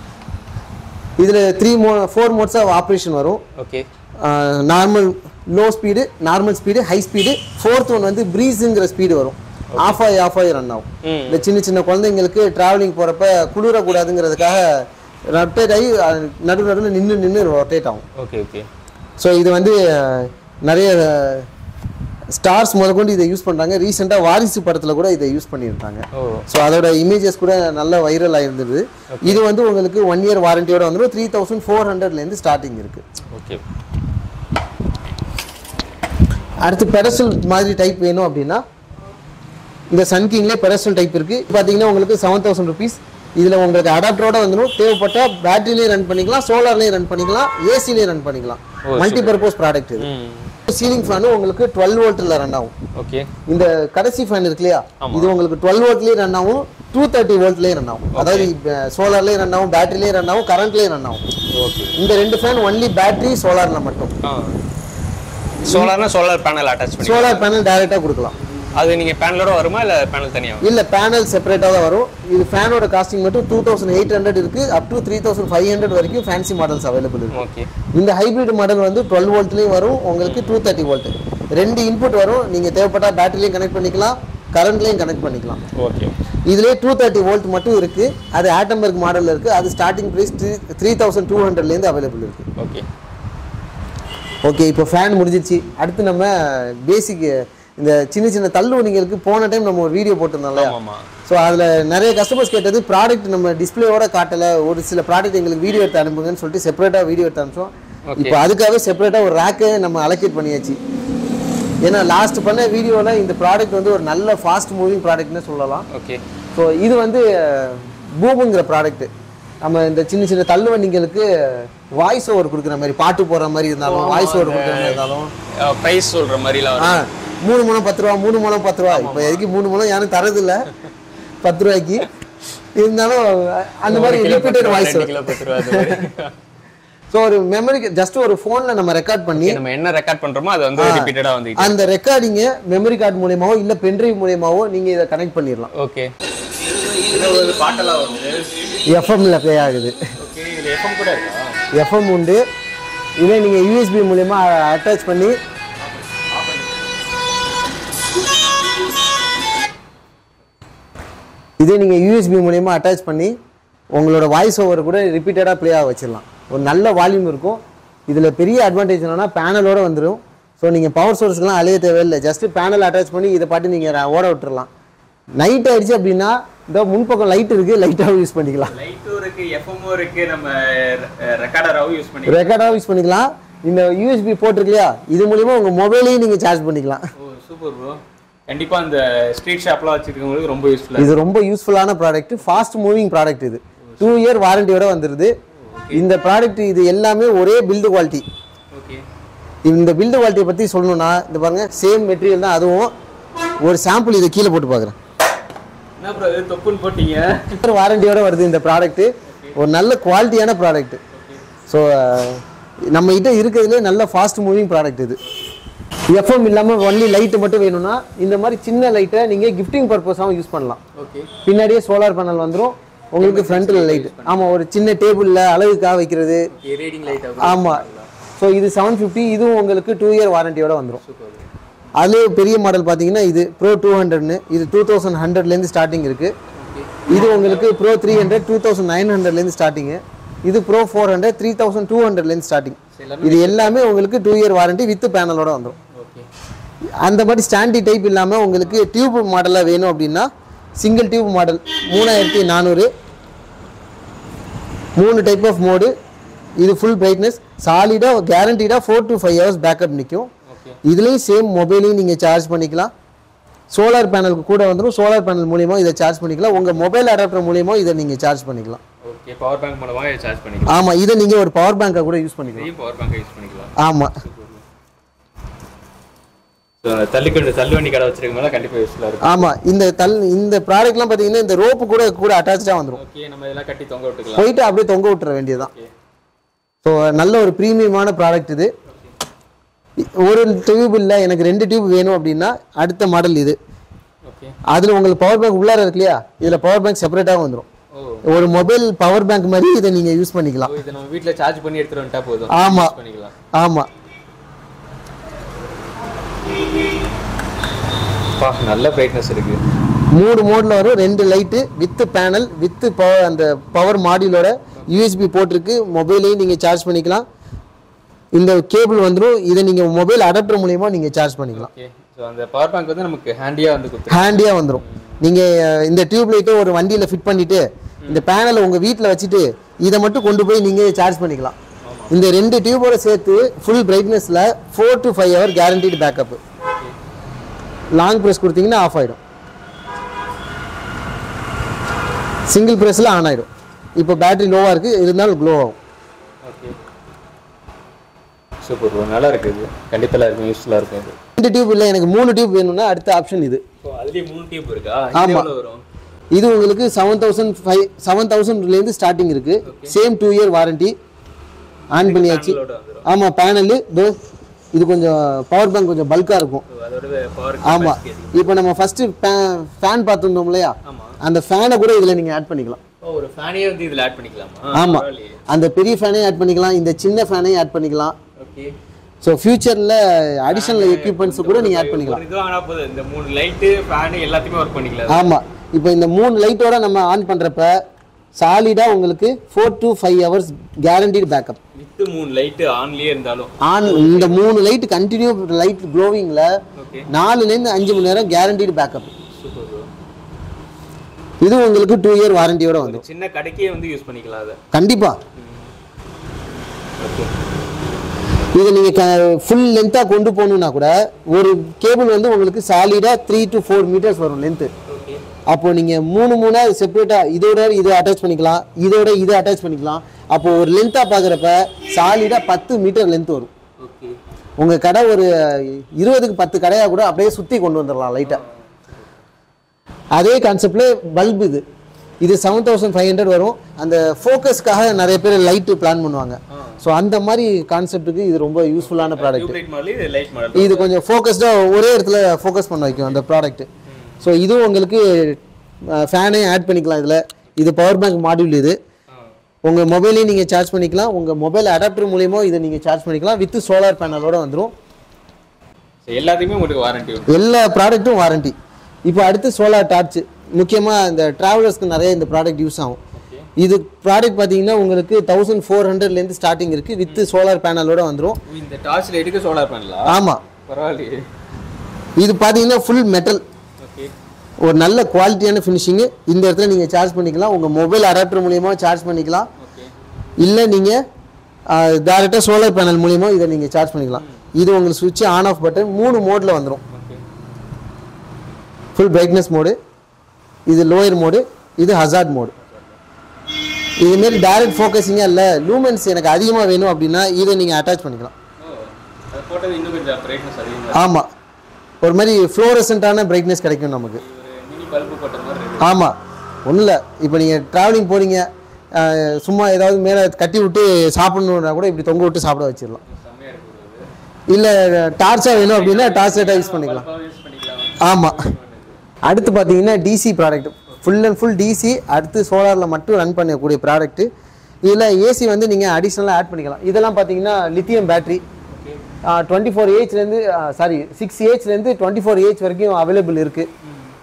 [SPEAKER 1] இதில் த்ரீ மோ ஃபோர் மோட்ஸ் ஆஃப் ஆப்ரேஷன் வரும்
[SPEAKER 2] okay
[SPEAKER 1] normal low speed normal speed high speed fourth one வந்து ப்ரீஸுங்கிற ஸ்பீடு வரும் ஆஃப் ஆகி ஆஃப் ஆகி ரன் ஆகும்
[SPEAKER 2] ம்
[SPEAKER 1] இந்த சின்ன சின்ன குழந்தைங்களுக்கு டிராவலிங் போகிறப்ப குளிரக்கூடாதுங்கிறதுக்காக ரொட்டேட் ஆகி அஹ், நடு நடுவில் நின்று நின்று ரொட்டேட் ஆகும்
[SPEAKER 2] ஓகே ஓகே
[SPEAKER 1] ஸோ இது வந்து அஹ், நிறைய ஸ்டார்ஸ் முதற்கொண்டு இதை யூஸ் பண்ணுறாங்க ரீசெண்டாக வாரிசு படத்தில் கூட இதை யூஸ் பண்ணியிருக்காங்க
[SPEAKER 2] ஓ
[SPEAKER 1] ஸோ அதோட இமேஜஸ் கூட நல்ல வைரல் ஆயிருந்தது இது வந்து உங்களுக்கு ஒன் இயர் வாரண்டியோட வந்துடும் த்ரீ தௌசண்ட் ஃபோர் ஹண்ட்ரட்லேருந்து ஸ்டார்டிங் இருக்குது
[SPEAKER 2] ஓகே
[SPEAKER 1] அடுத்து பெடஸ்டல் மாதிரி டைப் வேணும் அப்படின்னா இந்த சன் கிங்லேயே பெடஸ்டல் டைப் இருக்கு பார்த்தீங்கன்னா உங்களுக்கு செவன் தௌசண்ட் ருபீஸ் இதில் உங்களுக்கு அடாப்டரோட வந்துடும் தேவைப்பட்டால் பேட்டரிலையும் ரன் பண்ணிக்கலாம் சோலார்லேயும் ரன் பண்ணிக்கலாம் ஏசிலையும் ரன் பண்ணிக்கலாம் மல்டி பர்பஸ் ப்ராடக்ட் இது
[SPEAKER 2] ம்
[SPEAKER 1] சீலிங் ஃபேனு உங்களுக்கு டுவெல் வோல்ட்டில் ரன் ஆகும்
[SPEAKER 2] ஓகே
[SPEAKER 1] இந்த கடைசி ஃபேன் இருக்கு இல்லையா இது உங்களுக்கு டுவெல் வோல்ட்லேயும் ரன் ஆகும் டூ தேர்ட்டி வோல்ட்லேயும் ரன் ஆகும் அதாவது சோலார்லேயும் ரன் ஆகும் பேட்டரிலையும் ரன் ஆகும் கரண்ட்லேயும் ரன் ஆகும்
[SPEAKER 2] ஓகே
[SPEAKER 1] இந்த ரெண்டு ஃபேன் ஒன்லி பேட்டரி சோலாரில் மட்டும்
[SPEAKER 2] ஆ சோலார்னா சோலார் பேனல் அட்டாச் பண்ணி
[SPEAKER 1] சோலார் பேனல் டைரெக்டாக கொடுக்கலாம்
[SPEAKER 2] அது நீங்க பேனலோட வருமா இல்ல பேனல் தனியா
[SPEAKER 1] இல்ல பேனல் செப்பரேட்டாக தான் வரும் இது ஃபேனோட காஸ்டிங் மட்டும் டூ தௌசண்ட் எயிட் ஹண்ட்ரட் இருக்கு up to three thousand five hundred வரைக்கும் ஃபேன்சி மாடல்ஸ் அவைலபிள் இருக்கு
[SPEAKER 2] ஓகே
[SPEAKER 1] இந்த ஹைபிரிட் மாடல் வந்து டுவெல் வோல்ட்லேயும் வரும் உங்களுக்கு டூ தேர்ட்டி வோல்ட் ரெண்டு இன்புட் வரும் நீங்க தேவைப்பட்டா பேட்டரிலையும் கனெக்ட் பண்ணிக்கலாம் கரண்ட்லையும் கனெக்ட் பண்ணிக்கலாம்
[SPEAKER 2] ஓகே
[SPEAKER 1] இதுலேயே டூ தேர்ட்டி வோல்ட் மட்டும் இருக்கு அது ஆட்டம்பர்க் மாடல்ல இருக்கு அது starting price three thousand two ஹண்ட்ரட்லேருந்து அவைலபிள் இருக்கு
[SPEAKER 2] ஓகே
[SPEAKER 1] ஓகே இப்போ ஃபேன் முடிஞ்சிருச்சு அடுத்து நம்ம பேசிக் இந்த சின்ன சின்ன தள்ளுவணிகளுக்கு போன டைம் நம்ம ஒரு வீடியோ போட்டிருந்தோம்ல
[SPEAKER 2] ஆமாமா
[SPEAKER 1] ஸோ அதில் நிறைய கஸ்டமர்ஸ் கேட்டது ப்ராடக்ட் நம்ம டிஸ்பிளேயோட காட்டலை ஒரு சில ப்ராடக்ட் எங்களுக்கு வீடியோ எடுத்து அனுப்புங்கன்னு சொல்லிட்டு செப்பரேட்டாக வீடியோ எடுத்து அனுப்பிச்சோம் இப்போ அதுக்காகவே செப்பரேட்டாக ஒரு ரேக்கை நம்ம அலோகேட் பண்ணியாச்சு ஏன்னா லாஸ்ட் பண்ண வீடியோவில் இந்த ப்ராடக்ட் வந்து ஒரு நல்ல ஃபாஸ்ட் மூவிங் ப்ராடக்ட்னு சொல்லலாம்
[SPEAKER 2] ஓகே
[SPEAKER 1] ஸோ இது வந்து பூமுங்கிற ப்ராடக்ட் நம்ம இந்த சின்ன சின்ன தள்ளுவண்டிங்களுக்கு வாய்ஸ் ஓவர் கொடுக்குற மாதிரி பாட்டு போடுற மாதிரி இருந்தாலும் வாய்ஸ் ஓவர் கொடுக்குற மாதிரி இருந்தாலும்
[SPEAKER 2] ப்ரைஸ் சொல்ற மாதிரிலாம்
[SPEAKER 1] ஆ
[SPEAKER 2] வரும்
[SPEAKER 1] மூணு மூலம் பத்து ரூபா மூணு மூலம் பத்து ரூபா இப்போ எதுக்கு மூணு மூலம் யாரும் தரதில்ல பத்து ரூபாய்க்கு இருந்தாலும் அந்த மாதிரி
[SPEAKER 2] ஒரு கிலோ பத்து
[SPEAKER 1] ரிப்பீட்டட்
[SPEAKER 2] ரூபா,
[SPEAKER 1] வாய்ஸ்
[SPEAKER 2] ரெண்டு கிலோ பத்து ரூபா அது மாதிரி.
[SPEAKER 1] ஸோ ஒரு மெமரிக்கு ஜஸ்ட் ஒரு ஃபோனில் நம்ம ரெக்கார்ட் பண்ணி
[SPEAKER 2] நம்ம என்ன ரெக்கார்ட் பண்றோமோ அது வந்து ரிப்பீட்டடா வந்து
[SPEAKER 1] அந்த ரெக்கார்டிங்கை மெமரி கார்டு மூலியமாவோ இல்லை பென்ட்ரைவ் மூலியமாவோ நீங்கள் இதை கனெக்ட் பண்ணிடலாம்
[SPEAKER 2] ஓகே பாட்டெல்லாம் வருது
[SPEAKER 1] எஃப்எம்ல ப்ளே ஆகுது
[SPEAKER 2] ஓகே இதுல எஃப்எம் கூட இருக்கா
[SPEAKER 1] எஃப்எம் உண்டு இதே நீங்கள் யூஎஸ்பி மூலியமா அட்டாச் பண்ணி இதே நீங்கள் யூஎஸ்பி மூலியமா அட்டாச் பண்ணி உங்களோட வாய்ஸ் ஓவர் கூட ரிப்பீட்டடாக ப்ளே ஆக வச்சிடலாம் ஒரு நல்ல வால்யூம் இருக்கும் இதில் பெரிய அட்வான்டேஜ் என்னன்னா பேனலோட வந்துடும் ஸோ நீங்கள் பவர் சோர்ஸ்க்குலாம் அலைய தேவையில்லை ஜஸ்ட் பேனல் அட்டாச் பண்ணி இதை பாட்டு நீங்கள் ஓட விட்டுறலாம் நைட் ஆயிடுச்சு அப்படின்னா இந்த முன்பக்கம் லைட் இருக்குது லைட்டாகவும் யூஸ் பண்ணிக்கலாம்
[SPEAKER 2] லைட்டும் இருக்கு எஃப்எம்மும் இருக்கு நம்ம ரெக்கார்டராகவும் யூஸ் பண்ணி
[SPEAKER 1] ரெக்கார்டாகவும் யூஸ் பண்ணிக்கலாம் இந்த யூஎஸ்பி போட்டிருக்கு இல்லையா இது மூலிமா உங்கள் மொபைலையும் நீங்கள் சார்ஜ் பண்ணிக்கலாம்
[SPEAKER 2] ஓ சூப்பர் ப்ரோ கண்டிப்பா அந்த ஸ்ட்ரீட் ஷாப்லாம் வச்சிருக்கவங்களுக்கு ரொம்ப யூஸ்ஃபுல்லா
[SPEAKER 1] இது ரொம்ப யூஸ்ஃபுல்லான ப்ராடக்ட் ஃபாஸ்ட் மூவிங் ப்ராடக்ட் இது டூ இயர் வாரண்டியோட வந்துடுது இந்த ப்ராடக்ட் இது எல்லாமே ஒரே பில்டு குவாலிட்டி
[SPEAKER 2] ஓகே
[SPEAKER 1] இந்த பில்டு குவாலிட்டியை பற்றி சொல்லணும்னா இந்த பாருங்க சேம் மெட்டீரியல் தான் அதுவும் ஒரு சாம்பிள் இதை கீழே போட்டு பார்க்குறேன்
[SPEAKER 2] என்ன ப்ரோ இது தொப்புன்னு போட்டீங்க
[SPEAKER 1] வாரண்டியோட வருது இந்த ப்ராடக்ட் ஒரு நல்ல குவாலிட்டியான ப்ராடக்ட் ஸோ நம்ம கிட்ட இருக்கிறதுலே நல்ல ஃபாஸ்ட் மூவிங் ப்ராடக்ட் இது எஃப்எம் இல்லாமல் ஒன்லி லைட்டு மட்டும் வேணும்னா இந்த மாதிரி சின்ன லைட்டை நீங்கள் கிஃப்டிங் பர்பஸாகவும் யூஸ் பண்ணலாம்
[SPEAKER 2] ஓகே
[SPEAKER 1] பின்னாடியே சோலார் பேனல் வந்துடும் உங்களுக்கு ஃப்ரண்ட்டில் லைட் ஆமாம் ஒரு சின்ன டேபிளில் அழகுக்காக வைக்கிறது
[SPEAKER 2] ரீடிங் லைட்
[SPEAKER 1] ஆமாம் ஸோ இது செவன் ஃபிஃப்டி இதுவும் உங்களுக்கு டூ இயர் வாரண்டியோட வந்துடும்
[SPEAKER 2] சூப்பர்
[SPEAKER 1] அதுலேயே பெரிய மாடல் பார்த்தீங்கன்னா இது ப்ரோ டூ ஹண்ட்ரட்னு இது டூ தௌசண்ட் ஹண்ட்ரட்லேருந்து ஸ்டார்டிங் இருக்குது இது உங்களுக்கு bro three hundred two thousand nine ஹண்ட்ரட்லேருந்து ஸ்டார்டிங்கு இது bro four hundred three thousand two ஹண்ட்ரட்லேருந்து ஸ்டார்டிங் இது எல்லாமே உங்களுக்கு டூ இயர் வாரண்டி வித் பேனலோட வந்துடும்
[SPEAKER 2] ஓகே
[SPEAKER 1] அந்த மாதிரி ஸ்டாண்டி டைப் இல்லாமல் உங்களுக்கு டியூப் மாடலாக வேணும் அப்படின்னா சிங்கிள் டியூப் மாடல் மூணாயிரத்தி நானூறு மூணு டைப் ஆஃப் மோடு இது ஃபுல் பிரைட்னஸ் சாலிடாக கேரண்டீடாக four to five hours backup நிற்கும்
[SPEAKER 2] ஓகே
[SPEAKER 1] இதுலேயும் சேம் மொபைலையும் நீங்கள் சார்ஜ் பண்ணிக்கலாம் சோலார் பேனலுக்கு கூட வந்துடும் சோலார் பேனல் மூலியமாக இதை சார்ஜ் பண்ணிக்கலாம் உங்கள் மொபைல் அடாப்டர் மூலியமாக இதை நீங்கள் சார்ஜ் பண்ணிக்கலாம்
[SPEAKER 2] ஓகே பவர் பேங்க் மூலமா சார்ஜ் பண்ணிக்கலாம்
[SPEAKER 1] ஆமாம் இதை நீங்கள் ஒரு பவர் பேங்காக கூட யூஸ் பண்ணிக்கலாம்
[SPEAKER 2] இதையும் பவர் பேங்க் யூஸ் பண்ணிக்கலாம்
[SPEAKER 1] ஆமாம்
[SPEAKER 2] ஸோ தள்ளுக்கண்டு தள்ளுவண்டி கடை வச்சிருக்கவங்க கண்டிப்பா யூஸ்ஃபுல்லா இருக்கும்
[SPEAKER 1] ஆமாம் இந்த தல் இந்த ப்ராடக்ட்லாம் பார்த்தீங்கன்னா இந்த ரோப்பு கூட கூட அட்டாச்சாக வந்துடும்
[SPEAKER 2] ஓகே நம்ம இதெல்லாம் கட்டி தொங்க விட்டுக்கலாம்
[SPEAKER 1] போயிட்டு அப்படியே தொங்க விட்டுற வேண்டியதுதான்
[SPEAKER 2] ஓகே
[SPEAKER 1] ஸோ நல்ல ஒரு ப்ரீமியமான ப்ராடக்ட் இது ஒரு டியூப் இல்லை எனக்கு ரெண்டு டியூப் வேணும் அப்படின்னா அடுத்த மாடல் இது
[SPEAKER 2] ஓகே
[SPEAKER 1] அதில் உங்களுக்கு பவர் பேங்க் உள்ளார இருக்கு இல்லையா இதில் பவர் பேங்க் செப்பரேட்டாக வந்துடும்
[SPEAKER 2] ஓ
[SPEAKER 1] ஒரு மொபைல் பவர் பேங்க் மாதிரி இதை நீங்கள் யூஸ் பண்ணிக்கலாம்
[SPEAKER 2] ஓ, இதை நம்ம வீட்ல சார்ஜ் பண்ணி எடுத்துட்டு வந்துட்டா போதும்
[SPEAKER 1] ஆமா.
[SPEAKER 2] use பண்ணிக்கலாம்
[SPEAKER 1] ஆமாம்
[SPEAKER 2] பா நல்ல பிரைட்னஸ் இருக்கு
[SPEAKER 1] மூணு மோடில் வரும் ரெண்டு light with panel with power அந்த பவர் மாடியூலோட யூஎஸ்பி போட்டிருக்கு மொபைலையும் நீங்கள் சார்ஜ் பண்ணிக்கலாம் இந்த கேபிள் வந்துடும் இதை நீங்கள் மொபைல் அடாப்டர் மூலியமா நீங்கள் சார்ஜ் பண்ணிக்கலாம்
[SPEAKER 2] ஓகே ஸோ அந்த பவர் பேங்க் வந்து நமக்கு ஹேண்டியா வந்து கொடுத்துரும்
[SPEAKER 1] ஹேண்டியாக வந்துடும் நீங்கள் இந்த டியூப் லைட்டை ஒரு வண்டியில் ஃபிட் பண்ணிவிட்டு இந்த பேனலை உங்கள் வீட்டில் வச்சுட்டு இதை மட்டும் கொண்டு போய் நீங்கள் சார்ஜ் பண்ணிக்கலாம் இந்த ரெண்டு டியூபோட சேர்த்து ஃபுல் பிரைட்னஸில் four to five hour guaranteed backup long press கொடுத்தீங்கன்னா ஆஃப் ஆகிடும் சிங்கிள் ப்ரெஸ்ஸில் ஆன் ஆகிடும் இப்போ பேட்டரி லோவாக இருக்குது இருந்தாலும் க்ளோ ஆகும்
[SPEAKER 2] ஓகே சூப்பர் ப்ரோ நல்லா இருக்கு இது கண்டிப்பா எல்லாருக்கும் யூஸ்ஃபுல்லா இருக்கும் இது
[SPEAKER 1] ரெண்டு டியூப் இல்லை எனக்கு மூணு டியூப் வேணும்னா அடுத்த ஆப்ஷன் இது
[SPEAKER 2] ஸோ அதுலயே மூணு டியூப் இருக்கா
[SPEAKER 1] ஆமா.
[SPEAKER 2] இது எவ்வளவு வரும்
[SPEAKER 1] இது உங்களுக்கு செவன் தௌசண்ட் ஃபைவ் செவன் தௌசண்ட்லேருந்து ஸ்டார்டிங் இருக்குது same two year warranty on பண்ணியாச்சு
[SPEAKER 2] பேனலோட வந்துரும்
[SPEAKER 1] ஆமாம் பேனலு தோ இது கொஞ்சம் பவர் பேங்க் கொஞ்சம் பல்காக இருக்கும்
[SPEAKER 2] So, அதோட பவர்
[SPEAKER 1] ஆமாம் இப்போ நம்ம ஃபஸ்ட்டு ஃபேன் பார்த்துருந்தோம் இல்லையா
[SPEAKER 2] ஆமா
[SPEAKER 1] அந்த ஃபேனை கூட இதில் நீங்கள் ஆட் பண்ணிக்கலாம்
[SPEAKER 2] ஓ ஒரு ஃபேனையே வந்து இதுல ஆட் பண்ணிக்கலாமா
[SPEAKER 1] ஆமாம்
[SPEAKER 2] பரவாயில்லையே.
[SPEAKER 1] அந்த பெரிய ஃபேனையும் ஆட் பண்ணிக்கலாம் இந்த சின்ன ஃபேனையும் ஆட் பண்ணிக்கலாம்
[SPEAKER 2] ஓகே
[SPEAKER 1] ஸோ ஃபியூச்சரில் அடிஷனல் எக்யூப்மெண்ட்ஸ் கூட நீங்கள் ஆட் பண்ணிக்கலாம்
[SPEAKER 2] ஒரு இது வாங்கினா போதும் இந்த மூணு லைட்டு ஃபேன் எல்லாத்தையுமே ஒர்க் பண்ணிக்கலாம்
[SPEAKER 1] ஆமாம் இப்போ இந்த மூணு லைட்டோட நம்ம ஆன் பண்ணுறப்ப சாலிடாக உங்களுக்கு four to five hours guaranteed backup
[SPEAKER 2] with மூணு லைட்டு ஆன்லயே இருந்தாலும்
[SPEAKER 1] ஆன் இந்த மூணு லைட் கண்டினியூ லைட் க்ளோவிங்கில்
[SPEAKER 2] ஓகே
[SPEAKER 1] நாலுலேருந்து அஞ்சு மணி நேரம் கேரண்டீடு பேக்கப்
[SPEAKER 2] சூப்பர் ப்ரோ
[SPEAKER 1] இது உங்களுக்கு டூ இயர் வாரண்டியோட
[SPEAKER 2] ஒரு
[SPEAKER 1] வந்துடும்
[SPEAKER 2] சின்ன கடைக்கே வந்து யூஸ் பண்ணிக்கலாம் அதை
[SPEAKER 1] கண்டிப்பாக
[SPEAKER 2] ஓகே
[SPEAKER 1] இதை நீங்கள் ஃபுல் லென்த்தாக கொண்டு போகணுன்னா கூட ஒரு கேபிள் வந்து உங்களுக்கு சாலிடாக த்ரீ to ஃபோர் மீட்டர்ஸ் வரும் லென்த்து
[SPEAKER 2] ஓகே
[SPEAKER 1] அப்போ நீங்கள் மூணு மூணாக செப்பரேட்டாக இதோட இதை அட்டாச் பண்ணிக்கலாம் இதோட இதை அட்டாச் பண்ணிக்கலாம் அப்போ ஒரு லென்த்தாக பார்க்குறப்ப சாலிடாக பத்து மீட்டர் லென்த் வரும்
[SPEAKER 2] ஓகே
[SPEAKER 1] உங்கள் கடை ஒரு இருபதுக்கு பத்து கடையாக கூட அப்படியே சுற்றி கொண்டு வந்துடலாம் லைட்டாக அதே கான்செப்டில் பல்ப் இது இது செவன் தௌசண்ட் ஃபைவ் ஹண்ட்ரட் வரும் அந்த ஃபோக்கஸ்க்காக நிறைய பேர் லைட்டு பிளான் பண்ணுவாங்க ஸோ அந்த மாதிரி கான்செப்ட்டுக்கு இது ரொம்ப யூஸ்ஃபுல்லான ப்ராடக்ட்
[SPEAKER 2] டியூப் லைட் மாடல் இது லைட் மாடல்
[SPEAKER 1] இது கொஞ்சம் ஃபோக்கஸ்டாக ஒரே இடத்துல ஃபோக்கஸ் பண்ண வைக்கும் அந்த ப்ராடக்ட் ஸோ இதுவும் உங்களுக்கு ஃபேனே ஆட் பண்ணிக்கலாம் இதில் இது பவர் பேங்க் மாடியூல் இது உங்கள் மொபைலையும் நீங்கள் சார்ஜ் பண்ணிக்கலாம் உங்கள் மொபைல் அடாப்டர் மூலியமா இதை நீங்கள் சார்ஜ் பண்ணிக்கலாம் வித் சோலார் பேனலோட வந்துடும்
[SPEAKER 2] எல்லாத்தையுமே உங்களுக்கு வாரண்டி உண்டு
[SPEAKER 1] எல்லா ப்ராடக்ட்டும் வாரண்டி இப்போ அடுத்து சோலார் டார்ச் முக்கியமாக இந்த ட்ராவலர்ஸ்க்கு நிறைய இந்த ப்ராடக்ட் யூஸ் ஆகும் இது ப்ராடக்ட் பார்த்தீங்கன்னா உங்களுக்கு தௌசண்ட் ஃபோர் ஹண்ட்ரட்லேருந்து ஸ்டார்டிங் இருக்குது வித் சோலார் பேனலோட வந்துடும்
[SPEAKER 2] இந்த டார்ச் லைட்டுக்கு சோலார் பண்ணலாம்
[SPEAKER 1] ஆமாம்
[SPEAKER 2] பரவாயில்லையே
[SPEAKER 1] இது பார்த்தீங்கன்னா ஃபுல் மெட்டல்
[SPEAKER 2] ஓகே
[SPEAKER 1] ஒரு நல்ல குவாலிட்டியான ஃபினிஷிங்கு இந்த இடத்துல நீங்கள் சார்ஜ் பண்ணிக்கலாம் உங்கள் மொபைல் அடாப்டர் மூலியமாக சார்ஜ் பண்ணிக்கலாம்
[SPEAKER 2] ஓகே
[SPEAKER 1] இல்லை நீங்கள் டேரெக்டாக சோலார் பேனல் மூலியமா இதை நீங்கள் சார்ஜ் பண்ணிக்கலாம் இது உங்களுக்கு சுவிட்ச் ஆன் ஆஃப் பட்டன் மூணு மோடில் வந்துடும்
[SPEAKER 2] ஓகே
[SPEAKER 1] ஃபுல் பிரைட்னஸ் மோடு இது லோயர் மோடு இது ஹசார்ட் மோடு இதுமாரி டைரக்ட் ஃபோக்கஸிங்காக இல்லை லூமென்ஸ் எனக்கு அதிகமாக வேணும் அப்படின்னா இதை நீங்கள் அட்டாச் பண்ணிக்கலாம்
[SPEAKER 2] ஓ அது போட்டது இன்னும் கொஞ்சம் பிரைட்னஸ் அதிகமாக
[SPEAKER 1] ஆமாம் ஒரு மாதிரி ஃப்ளோரசன்ட்டான பிரைட்னஸ் கிடைக்கும் நமக்கு
[SPEAKER 2] ஒரு மினி பல்பு போட்ட மாதிரி இருக்கு
[SPEAKER 1] ஆமாம் ஒன்றும் இல்லை இப்போ நீங்கள் ட்ராவலிங் போகிறீங்க அஹ், சும்மா ஏதாவது மேலே கட்டி விட்டு சாப்பிடணுன்னா கூட இப்படி தொங்க விட்டு சாப்பிட வச்சிடலாம்
[SPEAKER 2] செம்மையாக இருக்குது
[SPEAKER 1] இல்லை டார்ச்சாக வேணும் அப்படின்னா டார்ச் லைட்டாக யூஸ் பண்ணிக்கலாம்
[SPEAKER 2] பல்பாக யூஸ் பண்ணிக்கலாம்
[SPEAKER 1] ஆமாம் அடுத்து பார்த்தீங்கன்னா DC product full and full DC அடுத்து சோலாரில் மட்டும் ரன் பண்ணக்கூடிய ப்ராடக்ட்டு இதில் ஏசி வந்து நீங்கள் அடிஷ்னலாக ஆட் பண்ணிக்கலாம் இதெல்லாம் பார்த்தீங்கன்னா லித்தியம் பேட்டரி டுவெண்ட்டி ஃபோர் ஏஜ்லேருந்து சாரி சிக்ஸ் ஏஜ்லேருந்து டுவெண்ட்டி ஃபோர் ஏஜ் வரைக்கும் அவைலபிள் இருக்குது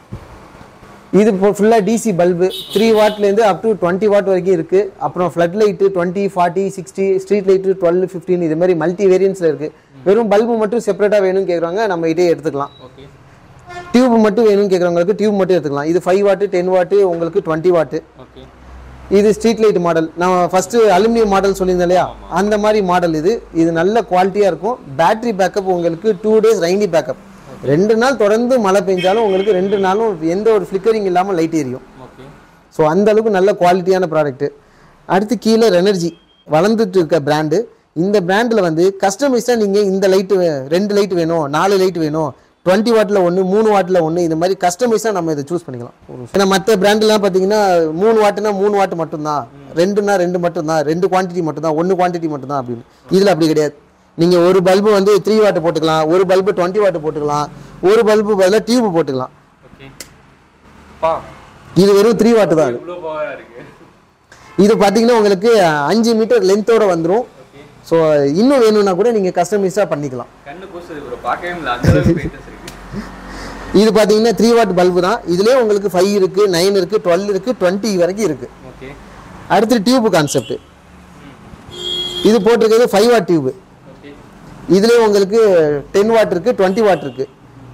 [SPEAKER 1] இது இப்போ ஃபுல்லாக டிசி பல்பு த்ரீ வாட்லேருந்து அப் டு டுவெண்ட்டி வாட் வரைக்கும் இருக்குது அப்புறம் flood light twenty forty sixty street light twelve fifteen இது மாதிரி மல்டி வேரியன்ஸில் இருக்குது வெறும் பல்பு மட்டும் செப்பரேட்டாக வேணும்னு கேட்குறாங்க நம்ம இதே எடுத்துக்கலாம்
[SPEAKER 2] ஓகே
[SPEAKER 1] டியூப் மட்டும் வேணும்னு கேட்குறவங்களுக்கு டியூப் மட்டும் எடுத்துக்கலாம் இது ஃபைவ் வாட்டு டென் வாட்டு உங்களுக்கு டுவெண்ட்டி வாட்டு
[SPEAKER 2] ஓகே
[SPEAKER 1] இது ஸ்ட்ரீட் லைட் மாடல் நான் ஃபஸ்ட்டு அலுமினியம் மாடல் சொல்லியிருந்தேன் இல்லையா அந்த மாதிரி மாடல் இது இது நல்ல குவாலிட்டியாக இருக்கும் பேட்டரி பேக்கப் உங்களுக்கு டூ டேஸ் ரைனி பேக்கப் ரெண்டு நாள் தொடர்ந்து மழை பெஞ்சாலும் உங்களுக்கு ரெண்டு நாளும் எந்த ஒரு ஃப்ளிக்கரிங் இல்லாமல் லைட் எரியும்
[SPEAKER 2] ஓகே
[SPEAKER 1] ஸோ அந்த அளவுக்கு நல்ல குவாலிட்டியான ப்ராடக்ட்டு அடுத்து கீழே எனர்ஜி வளர்ந்துட்டு இருக்க பிராண்டு இந்த பிராண்டில் வந்து கஸ்டமைஸாக நீங்கள் இந்த லைட்டு ரெண்டு லைட் வேணும் நாலு லைட் வேணும் டுவெண்ட்டி வாட்டில் ஒன்று மூணு வாட்டில் ஒன்று இந்த மாதிரி கஸ்டமைஸாக நம்ம இதை சூஸ் பண்ணிக்கலாம் ஏன்னா மற்ற பிராண்ட்லாம் பார்த்தீங்கன்னா மூணு வாட்டுனா மூணு வாட்டு மட்டும்தான் ரெண்டுனா ரெண்டு மட்டும்தான் ரெண்டு குவான்டிட்டி மட்டும்தான் ஒன்று குவான்டிட்டி மட்டும்தான் அப்படின்னு இதில் அப்படி கிடையாது நீங்கள் ஒரு பல்பு வந்து த்ரீ வாட்டு போட்டுக்கலாம் ஒரு பல்பு டுவெண்ட்டி வாட்டு போட்டுக்கலாம் ஒரு பல்பு பதிலாக டியூப் போட்டுக்கலாம்
[SPEAKER 2] ஓகே பா
[SPEAKER 1] இது வெறும் த்ரீ வாட்டு தான்
[SPEAKER 2] இவ்வளோ பவராக இருக்கு
[SPEAKER 1] இது பார்த்தீங்கன்னா உங்களுக்கு அஞ்சு மீட்டர் லென்த்தோட வந்துடும்
[SPEAKER 2] ஓகே
[SPEAKER 1] ஸோ இன்னும் வேணும்னா கூட நீங்கள் கஸ்டமைஸாக பண்ணிக்கலாம்
[SPEAKER 2] கண்ணு கூசுது ப்ரோ பார்க்கவே இல்லை அந்த அளவுக்கு பிரைட்னஸ் இருக்கு
[SPEAKER 1] இது பார்த்தீங்கன்னா த்ரீ வாட் பல்பு தான் இதுலேயே உங்களுக்கு ஃபைவ் இருக்குது நைன் இருக்குது டுவெல் இருக்குது டுவெண்ட்டி வரைக்கும் இருக்குது
[SPEAKER 2] ஓகே
[SPEAKER 1] அடுத்து டியூப் கான்செப்ட் இது போட்டிருக்கிறது ஃபைவ் வாட் டியூப்
[SPEAKER 2] ஓகே
[SPEAKER 1] இதுலேயே உங்களுக்கு டென் வாட் இருக்குது டுவெண்ட்டி வாட் இருக்குது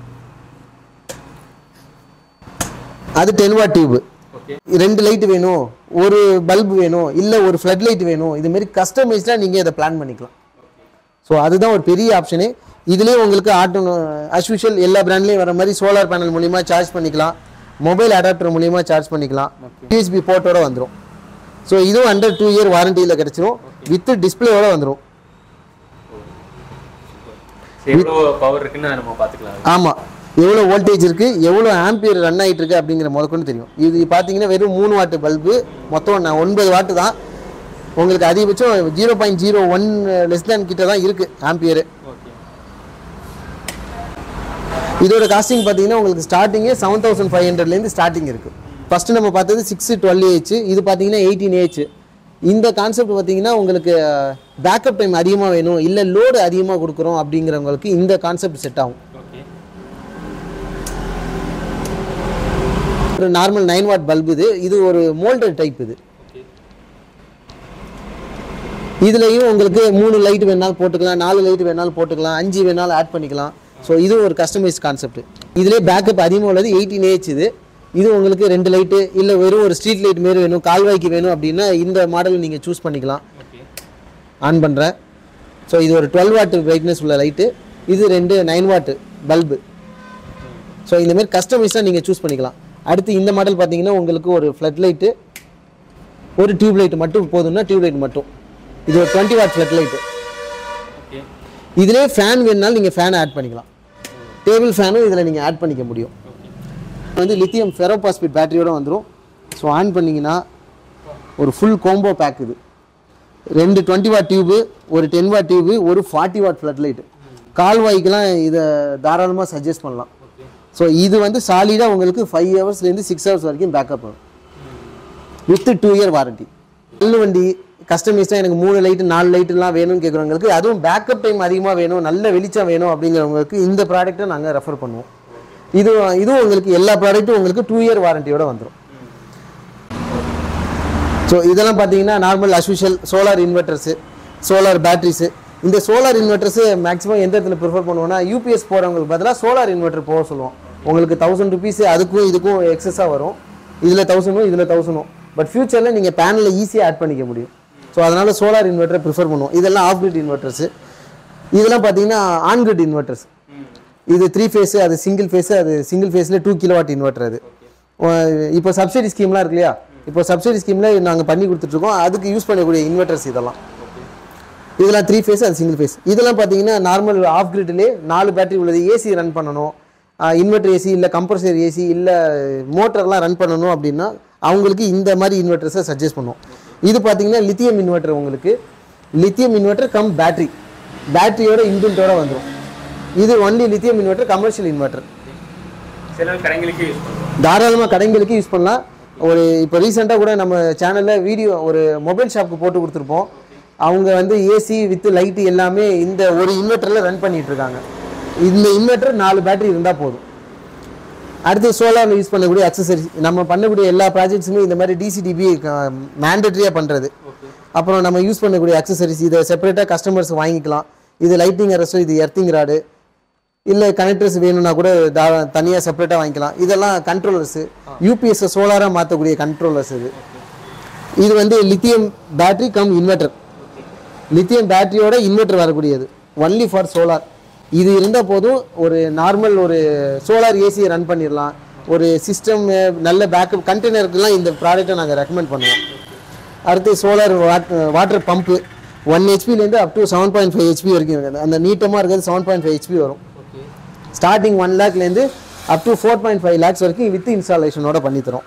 [SPEAKER 1] அது டென் வாட் டியூப்
[SPEAKER 2] ஓகே
[SPEAKER 1] ரெண்டு லைட் வேணும் ஒரு பல்பு வேணும் இல்லை ஒரு ஃப்ளட் லைட் வேணும் இது மாதிரி கஸ்டமைஸ்டாக நீங்கள் இதை பிளான் பண்ணிக்கலாம் ஸோ அதுதான் ஒரு பெரிய ஆப்ஷனு இதுலேயே உங்களுக்கு ஆட்டோ அஸ்யூஷுவல் எல்லா பிராண்ட்லேயும் வர மாதிரி சோலார் பேனல் மூலிமா சார்ஜ் பண்ணிக்கலாம் மொபைல் அடாப்டர் மூலிமா சார்ஜ் பண்ணிக்கலாம் யூஎஸ்பி போர்ட்டோட வந்துடும் ஸோ இதுவும் அண்டர் டூ இயர் வாரண்டியில் கிடச்சிரும் வித் டிஸ்பிளேயோட வந்துடும்
[SPEAKER 2] எவ்வளோ பவர் இருக்குன்னு நம்ம பார்த்துக்கலாம்
[SPEAKER 1] ஆமாம் எவ்வளோ வோல்டேஜ் இருக்குது எவ்வளோ ஆம்பியர் ரன் ஆகிட்டு இருக்கு அப்படிங்கிற முதற்கொண்டு தெரியும் இது பார்த்தீங்கன்னா வெறும் மூணு வாட்டு பல்பு மொத்தம் நான் ஒன்பது வாட்டு தான் உங்களுக்கு அதிகபட்சம் zero point zero one less than கிட்ட தான் இருக்குது ஆம்பியரு
[SPEAKER 2] ஓகே
[SPEAKER 1] இதோட காஸ்டிங் பார்த்தீங்கன்னா உங்களுக்கு ஸ்டார்டிங்கே செவன் தௌசண்ட் ஃபைவ் ஹண்ட்ரட்லேருந்து ஸ்டார்டிங் இருக்குது ஃபஸ்ட்டு நம்ம பார்த்தது சிக்ஸ் டுவெல் ஏஹெச் இது பார்த்தீங்கன்னா எயிட்டீன் ஏஹெச் இந்த கான்செப்ட் பார்த்தீங்கன்னா உங்களுக்கு பேக்கப் டைம் அதிகமாக வேணும் இல்லை லோடு அதிகமாக கொடுக்குறோம் அப்படிங்கிறவங்களுக்கு இந்த கான்செப்ட் செட் ஆகும்
[SPEAKER 2] ஓகே
[SPEAKER 1] ஒரு நார்மல் நைன் வாட் பல்பு இது இது ஒரு மோல்டட் டைப் இது
[SPEAKER 2] ஓகே
[SPEAKER 1] இதுலேயும் உங்களுக்கு மூணு லைட் வேணாலும் போட்டுக்கலாம் நாலு லைட் வேணாலும் போட்டுக்கலாம் அஞ்சு வேணாலும் ஆட் பண்ணிக்கலாம் ஸோ இது ஒரு கஸ்டமைஸ் கான்செப்ட் இதுலேயே பேக்கப் அதிகமாக உள்ளது எயிட்டீன் ஏஹெச் இது இது உங்களுக்கு ரெண்டு லைட்டு இல்லை வெறும் ஒரு ஸ்ட்ரீட் லைட் மாரி வேணும் கால்வாய்க்கு வேணும் அப்படின்னா இந்த மாடல் நீங்கள் சூஸ் பண்ணிக்கலாம்
[SPEAKER 2] ஓகே
[SPEAKER 1] ஆன் பண்ணுறேன் ஸோ இது ஒரு டுவெல் வாட் பிரைட்னஸ் உள்ள லைட்டு இது ரெண்டு நைன் வாட் பல்பு ஸோ இந்த மாதிரி கஸ்டமைஸாக நீங்கள் சூஸ் பண்ணிக்கலாம் அடுத்து இந்த மாடல் பார்த்தீங்கன்னா உங்களுக்கு ஒரு ஃப்ளட் லைட்டு ஒரு டியூப் லைட் மட்டும் போதும்னா டியூப் லைட் மட்டும் இது ஒரு twenty watt flood light
[SPEAKER 2] okay
[SPEAKER 1] இதிலே ஃபேன் வேணுனாலும் நீங்கள் ஃபேன் ஆட் பண்ணிக்கலாம் டேபிள் ஃபேனும் இதில் நீங்கள் ஆட் பண்ணிக்க முடியும்
[SPEAKER 2] ஓகே
[SPEAKER 1] வந்து லித்தியம் ஃபெரோபாஸ்பிட் பேட்டரியோட வந்துடும் ஸோ ஆன் பண்ணிங்கன்னா ஒரு ஃபுல் கோம்போ பேக் இது ரெண்டு டுவெண்ட்டி வாட் டியூபு ஒரு டென் வாட் டியூபு ஒரு ஃபார்ட்டி வாட் ஃப்ளட் லைட்டு கால்வாய்க்கெலாம் இதை தாராளமாக சஜஸ்ட் பண்ணலாம்
[SPEAKER 2] ஓகே
[SPEAKER 1] ஸோ இது வந்து சாலிடாக உங்களுக்கு ஃபைவ் ஹவர்ஸ்லேருந்து சிக்ஸ் ஹவர்ஸ் வரைக்கும் பேக்கப் வரும் வித் டூ இயர் வாரண்டி நல்ல வண்டி கஸ்டமைஸ்டாக எனக்கு மூணு லைட்டு நாலு லைட்டுலாம் வேணும்னு கேட்குறவங்களுக்கு அதுவும் பேக்கப் டைம் அதிகமாக வேணும் நல்ல வெளிச்சம் வேணும் அப்படிங்கிறவங்களுக்கு இந்த ப்ராடக்ட்டை நாங்கள் ரெஃபர் பண்ணுவோம் இது இதுவும் உங்களுக்கு எல்லா ப்ராடக்ட்டும் உங்களுக்கு டூ இயர் வாரண்டியோட வந்துடும் ஸோ இதெல்லாம் பார்த்தீங்கன்னா normal as usual solar inverters solar batteries இந்த சோலார் இன்வெர்ட்டர்ஸு மேக்ஸிமம் எந்த இடத்துல ப்ரிஃபர் பண்ணுவோம்னா யூபிஎஸ் போகிறவங்களுக்கு பதிலாக சோலார் இன்வெர்ட்டர் போக சொல்லுவோம் உங்களுக்கு தௌசண்ட் ருபீஸ் அதுக்கும் இதுக்கும் எக்ஸஸாக வரும் இதில் தௌசண்டும் இதில் தௌசண்டும் பட் ஃபியூச்சரில் நீங்கள் பேனலில் ஈஸியாக ஆட் பண்ணிக்க முடியும் ஸோ அதனால் சோலார் இன்வெர்ட்டர் ப்ரிஃபர் பண்ணுவோம் இதெல்லாம் ஆஃப் கிரிட் இன்வெர்ட்டர்ஸு இதெல்லாம் பார்த்தீங்கன்னா ஆன் கிரிட் இன்வெர்ட்டர்ஸ் இது த்ரீ ஃபேஸு அது சிங்கிள் ஃபேஸு அது சிங்கிள் ஃபேஸில் டூ கிலோவாட் இன்வெர்ட்டர் அது அஹ் இப்போ சப்சிடி ஸ்கீம்லாம் இருக்கு இல்லையா இப்போ சப்சிடி ஸ்கீமில் நாங்கள் பண்ணி கொடுத்துட்ருக்கோம் அதுக்கு யூஸ் பண்ணக்கூடிய இன்வெர்ட்டர்ஸ் இதெல்லாம் இதெல்லாம் த்ரீ ஃபேஸ் அது சிங்கிள் ஃபேஸ் இதெல்லாம் பார்த்தீங்கன்னா நார்மல் ஆஃப் கிரிட்லேயே நாலு பேட்டரி உள்ளது ஏசி ரன் பண்ணணும் இன்வெர்டர் ஏசி இல்லை கம்ப்ரஸர் ஏசி இல்லை மோட்டர்லாம் ரன் பண்ணணும் அப்படின்னா அவங்களுக்கு இந்த மாதிரி இன்வெர்ட்டர்ஸை சஜஸ்ட் பண்ணுவோம் இது பார்த்தீங்கன்னா லித்தியம் இன்வெர்ட்டர் உங்களுக்கு லித்தியம் இன்வெர்ட்டர் கம் பேட்டரி பேட்டரியோட இன்பில்ட்டோட வந்துடும் இது only lithium inverter commercial inverter
[SPEAKER 2] சில கடைங்களுக்கு யூஸ் பண்ணுவோம்
[SPEAKER 1] தாராளமாக கடைங்களுக்கு யூஸ் பண்ணலாம் ஒரு இப்போ ரீசெண்டாக கூட நம்ம சேனலில் வீடியோ ஒரு மொபைல் ஷாப்புக்கு போட்டு கொடுத்துருப்போம் அவங்க வந்து ஏசி வித் லைட்டு எல்லாமே இந்த ஒரு இன்வெர்ட்டரில் ரன் பண்ணிட்டு இருக்காங்க இந்த இன்வெர்ட்டர் நாலு பேட்டரி இருந்தால் போதும் அடுத்து சோலாரில் யூஸ் பண்ணக்கூடிய அக்சசரிஸ் நம்ம பண்ணக்கூடிய எல்லா ப்ராஜெக்ட்ஸுமே இந்த மாதிரி டிசிடிபி மேண்டட்ரியாக பண்ணுறது அப்புறம் நம்ம யூஸ் பண்ணக்கூடிய அக்சசரிஸ் இதை செப்பரேட்டாக கஸ்டமர்ஸ் வாங்கிக்கலாம் இது லைட்டிங் அரஸ்டோ இது எர்த்திங் ராடு இல்லை கனெக்டர்ஸ் வேணும்னா கூட தனியாக செப்பரேட்டாக வாங்கிக்கலாம் இதெல்லாம் கண்ட்ரோலர்ஸு யூபிஎஸ் சோலாராக மாற்றக்கூடிய கண்ட்ரோலர்ஸ் இது இது வந்து lithium battery cum inverter lithium பேட்டரியோட இன்வெர்ட்டர் வரக்கூடியது ஒன்லி ஃபார் சோலார் இது இருந்தால் போதும் ஒரு நார்மல் ஒரு சோலார் ஏசியை ரன் பண்ணிடலாம் ஒரு சிஸ்டம் நல்ல பேக்கப் கண்டெய்னருக்குலாம் இந்த ப்ராடக்ட்டை நாங்கள் ரெக்கமெண்ட் பண்ணுவோம் அடுத்து சோலார் வாட்டர் பம்பு ஒன் ஹெச்பிலேருந்து up to seven point five HP வரைக்கும் இருக்குது அந்த நீட்டமாக இருக்கிறது செவன் பாயிண்ட் ஃபைவ் ஹெச்பி வரும் ஸ்டார்டிங் ஒன் லேக்லேருந்து up to four point five lakhs வரைக்கும் வித் இன்ஸ்டாலேஷனோட பண்ணித்தரோம்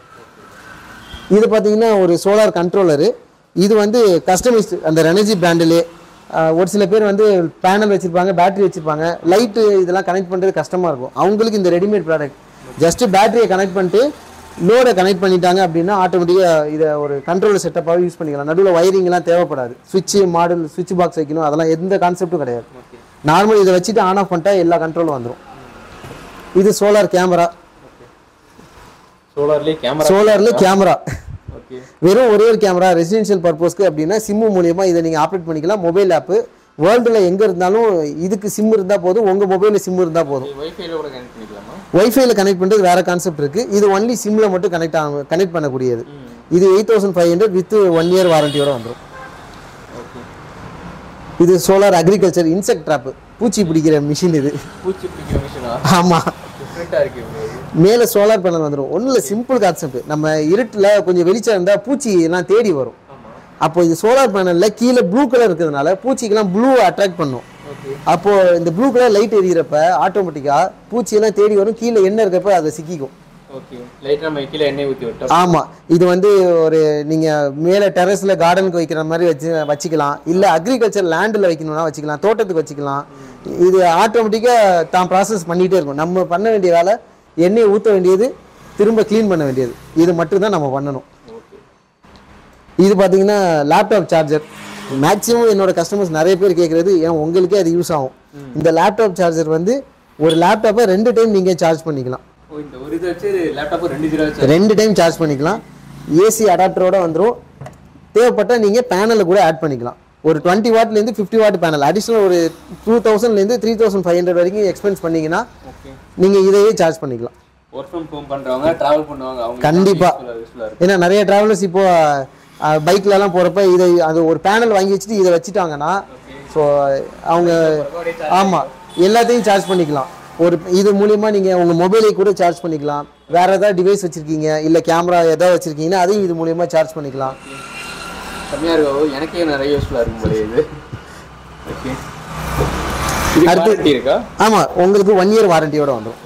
[SPEAKER 1] இது பார்த்தீங்கன்னா ஒரு சோலார் கண்ட்ரோலரு இது வந்து கஸ்டமைஸ்டு அந்த ரெனர்ஜி பிராண்டிலே ஒரு சில பேர் வந்து பேனல் வச்சுருப்பாங்க பேட்டரி வச்சுருப்பாங்க லைட்டு இதெல்லாம் கனெக்ட் பண்ணுறது கஷ்டமாக இருக்கும் அவங்களுக்கு இந்த ரெடிமேட் ப்ராடக்ட் ஜஸ்ட் பேட்டரியை கனெக்ட் பண்ணிட்டு லோடை கனெக்ட் பண்ணிட்டாங்க அப்படின்னா ஆட்டோமேட்டிக்காக இதை ஒரு கண்ட்ரோலர் செட்டப்பாக யூஸ் பண்ணிக்கலாம் நடுவில் வயரிங்லாம் தேவைப்படாது சுவிட்சு மாடல் சுவிட்ச் பாக்ஸ் வைக்கணும் அதெல்லாம் எந்த கான்செப்ட்டும் கிடையாது நார்மல் இதை வச்சுட்டு ஆன் ஆஃப் பண்ணிட்டா எல்லா கண்ட்ரோலும் வந்துடும் இது சோலார் கேமரா
[SPEAKER 2] சோலார்லேயே கேமரா
[SPEAKER 1] சோலாரில் கேமரா
[SPEAKER 2] ஓகே
[SPEAKER 1] வெறும் ஒரே ஒரு கேமரா ரெசிடென்ஷியல் பர்பஸ்க்கு அப்படின்னா சிம்மு மூலியமா இதை நீங்கள் ஆப்ரேட் பண்ணிக்கலாம் மொபைல் ஆப்பு வேர்ல்டில் எங்கே இருந்தாலும் இதுக்கு சிம் இருந்தால் போதும் உங்கள் மொபைலில் சிம் இருந்தால் போதும்
[SPEAKER 2] வைஃபைல கூட கனெக்ட் பண்ணிக்கலாமா
[SPEAKER 1] ஒய்ஃபைல கனெக்ட் பண்ணுறது வேற கான்செப்ட் இருக்குது இது ஒன்லி சிம்மில் மட்டும் கனெக்ட் ஆக கனெக்ட் பண்ணக்கூடியது இது eight thousand five hundred with one year வாரண்டியோட வந்துடும்
[SPEAKER 2] ஓகே
[SPEAKER 1] இது சோலார் அக்ரிகல்ச்சர் இன்செக்ட் ட்ராப்பு பூச்சி பிடிக்கிற மிஷின் இது
[SPEAKER 2] பூச்சி பிடிக்கிற மிஷினா
[SPEAKER 1] ஆமாம்
[SPEAKER 2] டிஃப்ரெண்ட்டாக இருக்கு இது.
[SPEAKER 1] மேலே சோலார் பேனல் வந்துடும் ஒன்றும் இல்லை சிம்பிள் கான்செப்ட் நம்ம இருட்டில் கொஞ்சம் வெளிச்சம் இருந்தால் பூச்சி எல்லாம் தேடி வரும்
[SPEAKER 2] ஆமா
[SPEAKER 1] அப்போ இது சோலார் பேனலில் கீழே ப்ளூ கலர் இருக்கிறதுனால பூச்சிக்கெல்லாம் ப்ளூ அட்ராக்ட் பண்ணும்
[SPEAKER 2] ஓகே
[SPEAKER 1] அப்போ இந்த ப்ளூ கலர் லைட் எரியறப்ப ஆட்டோமேட்டிக்காக பூச்சியெல்லாம் தேடி வரும் கீழே எண்ணெய் இருக்கப்ப அதை சிக்கிக்கும்
[SPEAKER 2] ஓகே லைட்டாக நம்ம கீழே எண்ணெய் ஊற்றி விட்டோம்
[SPEAKER 1] ஆமாம் இது வந்து ஒரு நீங்கள் மேலே டெரஸில் கார்டனுக்கு வைக்கிற மாதிரி வச்சு வச்சுக்கலாம் இல்லை அக்ரிகல்ச்சர் லேண்டில் வைக்கணும்னா வச்சுக்கலாம் தோட்டத்துக்கு வச்சுக்கலாம் இது ஆட்டோமேட்டிக்காக தான் ப்ராசஸ் பண்ணிகிட்டே இருக்கும் நம்ம பண்ண வேண்டிய வேலை எண்ணெயை ஊற்ற வேண்டியது திரும்ப க்ளீன் பண்ண வேண்டியது இது மட்டும்தான் நம்ம பண்ணணும்
[SPEAKER 2] ஓகே
[SPEAKER 1] இது பார்த்தீங்கன்னா லேப்டாப் சார்ஜர் மேக்ஸிமம் என்னோட கஸ்டமர்ஸ் நிறைய பேர் கேட்குறது ஏன் உங்களுக்கே அது யூஸ் ஆகும் இந்த லேப்டாப் சார்ஜர் வந்து ஒரு லேப்டாப்பை ரெண்டு டைம் நீங்கள் சார்ஜ் பண்ணிக்கலாம்
[SPEAKER 2] ஓ இந்த ஒரு இதை வச்சு லேப்டாப் ரெண்டு ஜீரோ வச்சு
[SPEAKER 1] ரெண்டு டைம் சார்ஜ் பண்ணிக்கலாம் ஏசி அடாப்டரோட வந்துடும் தேவைப்பட்டால் நீங்கள் பேனலை கூட ஆட் பண்ணிக்கலாம் ஒரு டுவெண்ட்டி வாட்லேருந்து ஃபிஃப்டி வாட் பேனல் அடிஷ்னல் ஒரு டூ தௌசண்ட்லேருந்து த்ரீ தௌசண்ட் ஃபைவ் ஹண்ட்ரட் வரைக்கும் எக்ஸ்பென்ஸ் பண்ணீங்கன்னா
[SPEAKER 2] ஓகே
[SPEAKER 1] நீங்கள் இதையே சார்ஜ் பண்ணிக்கலாம்
[SPEAKER 2] ஒர்க் ஃப்ரம் ஹோம் பண்றவங்க டிராவல் பண்ணுவாங்க அவங்க
[SPEAKER 1] கண்டிப்பா.
[SPEAKER 2] யூஸ்ஃபுல்லாக இருக்கும்
[SPEAKER 1] ஏன்னா நிறைய டிராவலர்ஸ் இப்போ பைக்லலாம் போகிறப்ப இதை அது ஒரு பேனல் வாங்கி வச்சுட்டு இதை வச்சுட்டாங்கன்னா ஸோ அவங்க ஆமாம் எல்லாத்தையும் சார்ஜ் பண்ணிக்கலாம் ஒரு இது மூலியமா நீங்கள் உங்கள் மொபைலை கூட சார்ஜ் பண்ணிக்கலாம் வேறு ஏதாவது டிவைஸ் வச்சுருக்கீங்க இல்லை கேமரா ஏதாவது வச்சுருக்கீங்கன்னா அதையும் இது மூலியமா சார்ஜ் பண்ணிக்கலாம்
[SPEAKER 2] கம்மியாக இருக்கோ எனக்கே நிறைய யூஸ்ஃபுல்லாக இருக்கும் போல இது ஓகே இது
[SPEAKER 1] அடுத்து-
[SPEAKER 2] வாரண்டி இருக்கா
[SPEAKER 1] ஆமாம் உங்களுக்கு ஒன் இயர் வாரண்டியோட வந்துடும்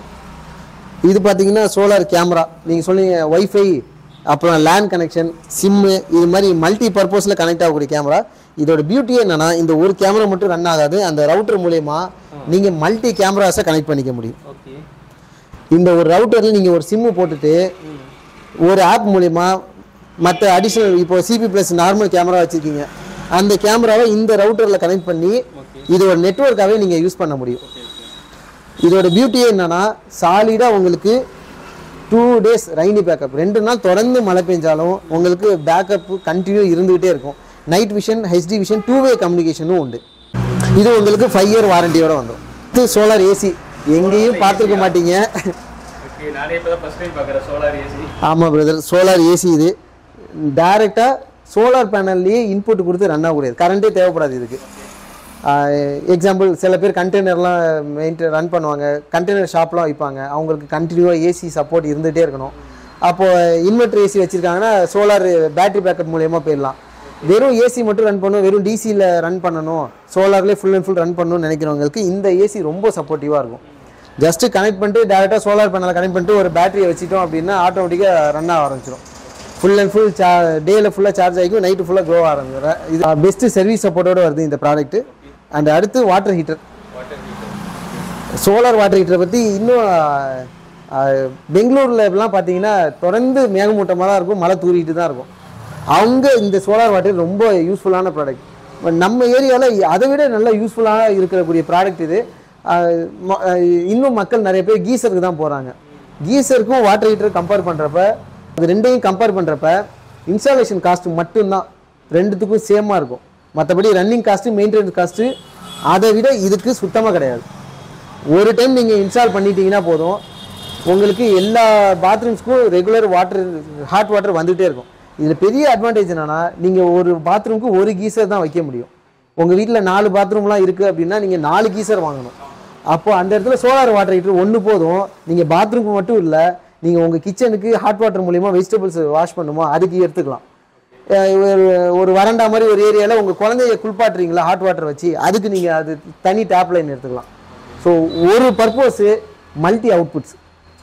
[SPEAKER 1] இது பார்த்தீங்கன்னா சோலார் கேமரா நீங்கள் சொன்னீங்க ஒய்ஃபை அப்புறம் லேண்ட் கனெக்ஷன் சிம்மு இது மாதிரி மல்டி பர்பஸில் கனெக்ட் ஆகக்கூடிய கேமரா இதோட பியூட்டி என்னன்னா இந்த ஒரு கேமரா மட்டும் ரன் ஆகாது அந்த ரவுட்டர் மூலயமா நீங்கள் மல்டி கேமராஸை கனெக்ட் பண்ணிக்க முடியும்
[SPEAKER 2] ஓகே
[SPEAKER 1] இந்த ஒரு ரவுட்டரில் நீங்கள் ஒரு சிம்மு போட்டுட்டு ஒரு ஆப் மூலயமா மற்ற அடிஷ்னல் இப்போ சிபி ப்ளஸ் நார்மல் கேமரா வச்சுருக்கீங்க அந்த கேமராவை இந்த ரவுட்டரில் கனெக்ட் பண்ணி இது ஒரு நெட்ஒர்க்காகவே நீங்கள் யூஸ் பண்ண முடியும் இதோட பியூட்டியே என்னன்னா சாலிடாக உங்களுக்கு டூ டேஸ் ரைனி பேக்கப் ரெண்டு நாள் தொடர்ந்து மழை பெஞ்சாலும் உங்களுக்கு பேக்கப் கண்டினியூ இருந்துகிட்டே இருக்கும் night vision HD vision two way கம்யூனிகேஷனும் உண்டு இது உங்களுக்கு ஃபைவ் இயர் வாரண்டியோட வந்துடும் இது சோலார் ஏசி எங்கேயும் பார்த்துருக்க மாட்டீங்க
[SPEAKER 2] ஓகே நானே இப்போ தான் ஃபர்ஸ்ட் டைம் பார்க்குறேன் சோலார் ஏசி
[SPEAKER 1] ஆமாம் பிரதர் சோலார் ஏசி இது டைரெக்டாக சோலார் பேனல்லையே இன்புட் கொடுத்து ரன் ஆகக்கூடியது கரண்ட்டே தேவைப்படாது இதுக்கு எக்ஸாம்பிள் சில பேர் கண்டெய்னர்லாம் மெயின்டைன் ரன் பண்ணுவாங்க கண்டெய்னர் ஷாப்லாம் வைப்பாங்க அவங்களுக்கு கண்டினியூவாக ஏசி சப்போர்ட் இருந்துகிட்டே இருக்கணும் அப்போது இன்வெர்டர் ஏசி வச்சுருக்காங்கன்னா சோலார் பேட்டரி பேக்கப் மூலயமா போயிடலாம் வெறும் ஏசி மட்டும் ரன் பண்ணணும் வெறும் டிசியில் ரன் பண்ணணும் சோலார்லேயே ஃபுல் அண்ட் ஃபுல் ரன் பண்ணணும்னு நினைக்கிறவங்களுக்கு இந்த ஏசி ரொம்ப சப்போர்ட்டிவாக இருக்கும் ஜஸ்ட் கனெக்ட் பண்ணிட்டு டேரெக்டாக சோலார் பேனலை கனெக்ட் பண்ணிட்டு ஒரு பேட்டரியை வச்சிட்டோம் அப்படின்னா ஆட்டோமேட்டிக்காக ரன் ஆக ஆரம்பிச்சிடும் ஃபுல் அண்ட் ஃபுல் சா டேயில் ஃபுல்லாக சார்ஜ் ஆகிக்கும் நைட்டு ஃபுல்லாக க்ரோ ஆரம்பிச்சிடும் இது பெஸ்ட்டு சர்வீஸ் சப்போர்ட்டோட வருது இந்த ப்ராடக்ட் அண்ட் அடுத்து வாட்டர் ஹீட்டர் சோலார் வாட்டர் ஹீட்டரை பற்றி இன்னும் அஹ், பெங்களூர்ல எல்லாம் பார்த்தீங்கன்னா தொடர்ந்து மேகமூட்டமாக தான் இருக்கும் மழை தூரிட்டு தான் இருக்கும் அவங்க இந்த சோலார் வாட்டர் ரொம்ப யூஸ்ஃபுல்லான ப்ராடக்ட் நம்ம ஏரியாவில் அதை விட நல்ல யூஸ்ஃபுல்லாக இருக்கக்கூடிய ப்ராடக்ட் இது அஹ், ம- அஹ், இன்னும் மக்கள் நிறைய பேர் கீசருக்கு தான் போகிறாங்க கீசருக்கும் வாட்டர் ஹீட்டர் கம்பேர் பண்ணுறப்ப அது ரெண்டையும் கம்பேர் பண்ணுறப்ப இன்ஸ்டாலேஷன் காஸ்ட் மட்டும்தான் ரெண்டுத்துக்கும் சேமாக இருக்கும் மற்றபடி ரன்னிங் காஸ்ட்டு மெயின்டெனன்ஸ் காஸ்ட்டு அதை விட இதுக்கு சுத்தமாக கிடையாது ஒரு டைம் நீங்கள் இன்ஸ்டால் பண்ணிட்டீங்கன்னா போதும் உங்களுக்கு எல்லா பாத்ரூம்ஸ்க்கும் ரெகுலர் வாட்டர் ஹாட் வாட்டர் வந்துகிட்டே இருக்கும் இதில் பெரிய அட்வான்டேஜ் என்னன்னா நீங்கள் ஒரு பாத்ரூமுக்கு ஒரு கீசர் தான் வைக்க முடியும் உங்கள் வீட்டில் நாலு பாத்ரூம்லாம் இருக்குது அப்படின்னா நீங்கள் நாலு கீசர் வாங்கணும் அப்போ அந்த இடத்துல சோலார் வாட்டர் ஹீட்டர் ஒன்று போதும் நீங்கள் பாத்ரூமுக்கு மட்டும் இல்லை நீங்கள் உங்கள் கிச்சனுக்கு ஹாட் வாட்டர் மூலிமா வெஜிடபிள்ஸ் வாஷ் பண்ணுமோ அதுக்கு எடுத்துக்கலாம் அஹ் ஒரு ஒரு வறண்டா மாதிரி ஒரு ஏரியாவில் உங்கள் குழந்தைய குளிப்பாட்டுறீங்களா ஹாட் வாட்டர் வச்சு அதுக்கு நீங்கள் அது தனி டேப் லைன் எடுத்துக்கலாம் ஸோ ஒரு பர்பஸு மல்டி அவுட்புட்ஸ்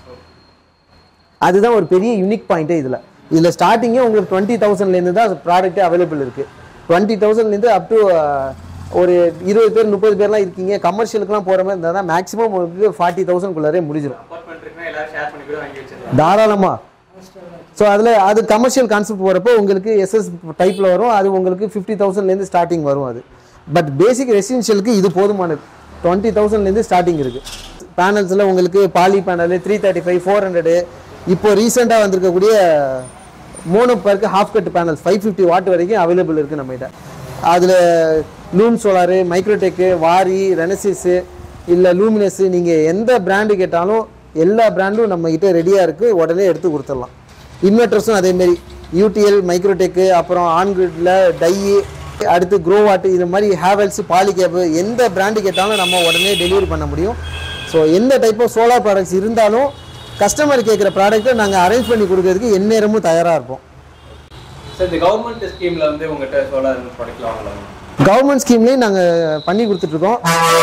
[SPEAKER 1] அதுதான் ஒரு பெரிய யூனிக் பாயிண்ட்டே இதில் இதில் ஸ்டார்டிங்கே உங்களுக்கு டுவெண்ட்டி தௌசண்ட்லேருந்து தான் ப்ராடக்ட்டே அவைலபிள் இருக்குது டுவெண்ட்டி தௌசண்ட்லேருந்து அப் டு ஒரு இருபது பேர் முப்பது பேர்லாம் இருக்கீங்க கமர்ஷியலுக்குலாம் போகிற மாதிரி இருந்தால் தான் மேக்ஸிமம் உங்களுக்கு ஃபார்ட்டி தௌசண்ட்குள்ளாரே முடிஞ்சிடும்
[SPEAKER 2] அப்பார்ட்மெண்ட் இருக்குன்னா எல்லாரும் ஷேர் பண்ணி கூட வாங்கி வச்சிடலாம்
[SPEAKER 1] தாராளமாக ஸோ அதில் அது கமர்ஷியல் கான்செப்ட் போகிறப்போ உங்களுக்கு எஸ்எஸ் டைப்பில் வரும் அது உங்களுக்கு ஃபிஃப்டி தௌசண்ட்லேருந்து ஸ்டார்டிங் வரும் அது பட் பேசிக் ரெசிடென்ஷியலுக்கு இது போதுமானது டுவெண்ட்டி தௌசண்ட்லேருந்து ஸ்டார்டிங் இருக்குது பேனல்ஸில் உங்களுக்கு poly panel three thirty five four hundred இப்போ ரீசெண்டாக வந்திருக்கக்கூடிய mono PERC half cut panels five fifty watt வரைக்கும் அவைலபிள் இருக்குது நம்மகிட்ட அதில் லூம் சோலாரு மைக்ரோடெக்கு வாரி ரெனசிஸு இல்லை லூமினஸ் நீங்கள் எந்த பிராண்டு கேட்டாலும் எல்லா பிராண்டும் நம்மகிட்ட ரெடியாக இருக்குது உடனே எடுத்து கொடுத்துடலாம் இன்வெர்டர்ஸும் அதேமாரி யூடிஎல் மைக்ரோடெக்கு அப்புறம் ஆன்கிரிட்ல டை அடுத்து க்ரோவாட்டு இது மாதிரி ஹேவல்ஸ் பாலிகேப்பு எந்த பிராண்டு கேட்டாலும் நம்ம உடனே டெலிவரி பண்ண முடியும் ஸோ எந்த டைப் ஆஃப் சோலார் ப்ராடக்ட்ஸ் இருந்தாலும் கஸ்டமர் கேட்குற ப்ராடக்ட்டை நாங்கள் அரேஞ்ச் பண்ணி கொடுக்கறதுக்கு எந்நேரமும் தயாராக இருப்போம்
[SPEAKER 2] சார் இந்த கவர்மெண்ட் ஸ்கீம்ல வந்து உங்ககிட்ட சோலார் ப்ராடக்ட்ல வாங்கலாம்
[SPEAKER 1] கவர்மெண்ட் ஸ்கீம்லேயும் நாங்கள் பண்ணி கொடுத்துட்ருக்கோம்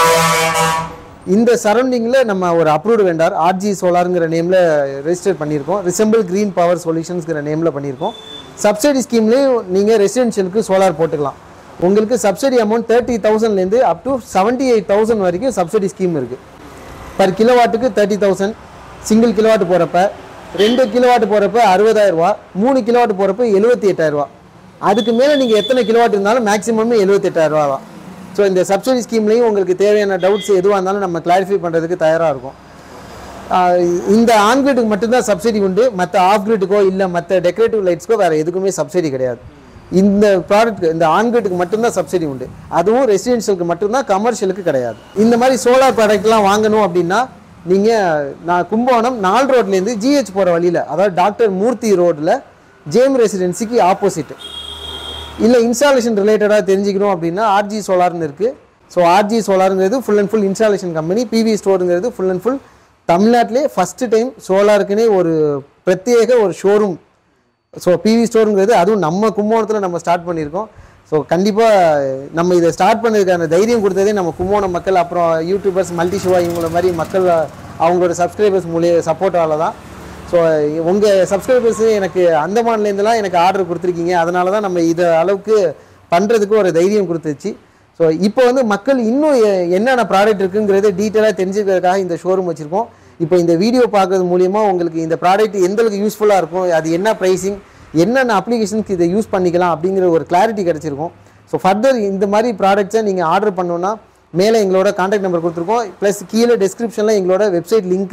[SPEAKER 1] இந்த சரௌண்டிங்கில் நம்ம ஒரு அப்ரூவ்டு வெண்டார் ஆர்ஜி சோலாருங்கிற நேமில் ரெஜிஸ்டர் பண்ணியிருக்கோம் ரிசம்பிள் க்ரீன் பவர் சொல்யூஷன்ஸ்ங்கிற நேமில் பண்ணியிருக்கோம் சப்சிடி ஸ்கீம்லேயும் நீங்கள் ரெசிடென்ஷியலுக்கு சோலார் போட்டுக்கலாம் உங்களுக்கு சப்சிடி அமௌண்ட் தேர்ட்டி தௌசண்ட்லேருந்து up to seventy eight thousand வரைக்கும் சப்சிடி ஸ்கீம் இருக்குது பர் கிலோவாட்டுக்கு தேர்ட்டி தௌசண்ட் சிங்கிள் கிலோவாட் போகிறப்ப ரெண்டு கிலோவாட் போகிறப்ப அறுபதாயிரரூவா மூணு கிலோவாட் போகிறப்ப எழுபத்தி எட்டாயிரரூவா அதுக்கு மேலே நீங்கள் எத்தனை கிலோவாட் இருந்தாலும் மேக்ஸிமம் எழுபத்தெட்டாயிரரூவா தான் ஸோ இந்த சப்சிடி ஸ்கீம்லேயும் உங்களுக்கு தேவையான டவுட்ஸ் எதுவாக இருந்தாலும் நம்ம கிளாரிஃபை பண்ணுறதுக்கு தயாராக இருக்கும் ஆஹ் இந்த ஆன் கிரிட்டுக்கு மட்டும்தான் சப்சிடி உண்டு மற்ற ஆஃப் கிரிட்டுக்கோ இல்லை மற்ற டெக்கரேட்டிவ் லைட்ஸ்க்கோ வேறு எதுக்குமே சப்சிடி கிடையாது இந்த ப்ராடக்ட் இந்த ஆன் கிரிட்டுக்கு மட்டும்தான் சப்சிடி உண்டு அதுவும் ரெசிடென்ஷியலுக்கு மட்டும்தான் கமர்ஷியலுக்கு கிடையாது இந்த மாதிரி சோலார் ப்ராடக்ட்லாம் வாங்கணும் அப்படின்னா நீங்கள் நான் கும்பகோணம் நால் ரோட்லேருந்து ஜிஹெச் போகிற வழியில் அதாவது டாக்டர் மூர்த்தி ரோட்டில் ஜேம் ரெசிடென்சிக்கு ஆப்போசிட் இல்லை இன்ஸ்டாலேஷன் ரிலேட்டடாக தெரிஞ்சுக்கணும் அப்படின்னா ஆர்ஜி சோலார்னு இருக்குது ஸோ ஆர்ஜி சோலாருங்கிறது full and full installation company PV ஸ்டோருங்கிறது ஃபுல் அண்ட் ஃபுல் தமிழ்நாட்டிலே ஃபஸ்ட்டு டைம் சோலாருக்குன்னே ஒரு பிரத்யேக ஒரு ஷோரூம் ஸோ பிவி ஸ்டோருங்கிறது அதுவும் நம்ம கும்போணத்தில் நம்ம ஸ்டார்ட் பண்ணியிருக்கோம் ஸோ கண்டிப்பாக நம்ம இதை ஸ்டார்ட் பண்ணதுக்கான தைரியம் கொடுத்ததே நம்ம கும்போணம் மக்கள் அப்புறம் யூடியூபர்ஸ் மல்டி ஷோவா இவங்கள மாதிரி மக்கள் அவங்களோட சப்ஸ்கிரைபர்ஸ் மூலிய சப்போர்ட்டால தான் ஸோ உங்கள் சப்ஸ்கிரைபர்ஸ் எனக்கு அந்தமான்லேருந்துலாம் எனக்கு ஆர்டர் கொடுத்துருக்கீங்க அதனால தான் நம்ம இதை அளவுக்கு பண்ணுறதுக்கு ஒரு தைரியம் கொடுத்துச்சு ஸோ இப்போ வந்து மக்கள் இன்னும் எ- என்னென்ன ப்ராடக்ட் இருக்குங்கிறத டீட்டெயிலாக தெரிஞ்சுக்கிறதுக்காக இந்த ஷோரூம் வச்சுருக்கோம் இப்போ இந்த வீடியோ பார்க்கறது மூலியமா உங்களுக்கு இந்த ப்ராடக்ட் எந்த அளவுக்கு யூஸ்ஃபுல்லாக இருக்கும் அது என்ன ப்ரைஸிங் என்னென்ன அப்ளிகேஷனுக்கு இதை யூஸ் பண்ணிக்கலாம் அப்படிங்கிற ஒரு கிளாரிட்டி கிடச்சிருக்கும் ஸோ ஃபர்தர் இந்த மாதிரி ப்ராடக்ட்ஸை நீங்கள் ஆர்டர் பண்ணணுன்னா மேலே எங்களோட காண்டாக்ட் நம்பர் கொடுத்துருக்கோம் ப்ளஸ் கீழே டிஸ்கிரிப்ஷனில் எங்களோட வெப்சைட் லிங்க்கு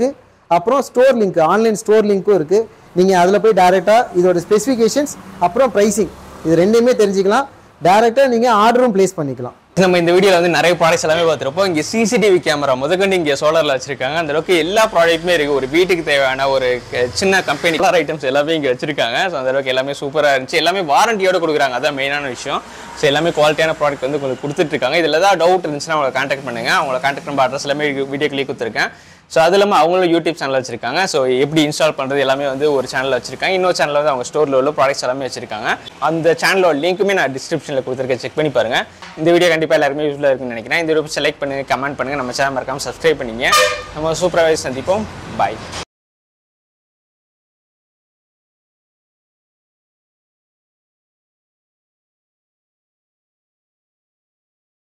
[SPEAKER 1] அப்புறம் ஸ்டோர் லிங்க் ஆன்லைன் ஸ்டோர் லிங்க்கும் இருக்குது நீங்கள் அதில் போய் டேரெக்டாக இதோட ஸ்பெசிஃபிகேஷன்ஸ் அப்புறம் ப்ரைஸிங் இது ரெண்டையுமே தெரிஞ்சுக்கலாம் டேரெக்டாக நீங்கள் ஆர்டரும் ப்ளேஸ் பண்ணிக்கலாம்
[SPEAKER 2] நம்ம இந்த வீடியோல வந்து நிறைய ப்ராடக்ட்ஸ் எல்லாமே பார்த்துருப்போம் இங்கே சிசிடிவி கேமரா முதற்கொண்டு இங்கே சோலாரில் வச்சிருக்காங்க அந்த அளவுக்கு எல்லா ப்ராடக்ட்டுமே இருக்கு ஒரு வீட்டுக்கு தேவையான ஒரு க- சின்ன கம்பெனி கலர் ஐட்டம்ஸ் எல்லாமே இங்கே வச்சிருக்காங்க ஸோ அந்த அளவுக்கு எல்லாமே சூப்பராக இருந்துச்சு எல்லாமே வாரண்டியோட கொடுக்குறாங்க அதான் மெயினான விஷயம் ஸோ எல்லாமே குவாலிட்டியான ப்ராடக்ட் வந்து உங்களுக்கு கொடுத்துட்டு இருக்காங்க இதில் ஏதாவது டவுட் இருந்துச்சுன்னா அவங்களை கான்டாக்ட் பண்ணுங்க அவங்கள கான்டாக்ட் நம்பர் அட்ரஸ் எல்லாமே வீடியோக்குள்ளேயே கொடுத்துருக்கேன் ஸோ அது இல்லாமல் அவங்களும் யூடியூப் சேனல் வச்சிருக்காங்க ஸோ எப்படி இன்ஸ்டால் பண்ணுறது எல்லாமே வந்து ஒரு சேனல் வச்சிருக்காங்க இன்னொரு சேனலில் வந்து அவங்க ஸ்டோரில் உள்ள ப்ராடக்ட்ஸ் எல்லாமே வச்சிருக்காங்க அந்த சேனலோட லிங்க்குமே நான் டிஸ்கிரிப்ஷனில் கொடுத்துருக்கேன் செக் பண்ணி பாருங்க இந்த வீடியோ கண்டிப்பாக எல்லாருமே யூஸ்ஃபுல்லாக இருக்குன்னு நினைக்கிறேன் இந்த வீடியோ செலக்ட் பண்ணுங்க கமெண்ட் பண்ணுங்க நம்ம சேனல் மறக்காம சப்ஸ்கிரைப் பண்ணிங்க நம்ம சூப்பராகவே சந்திப்போம் பாய்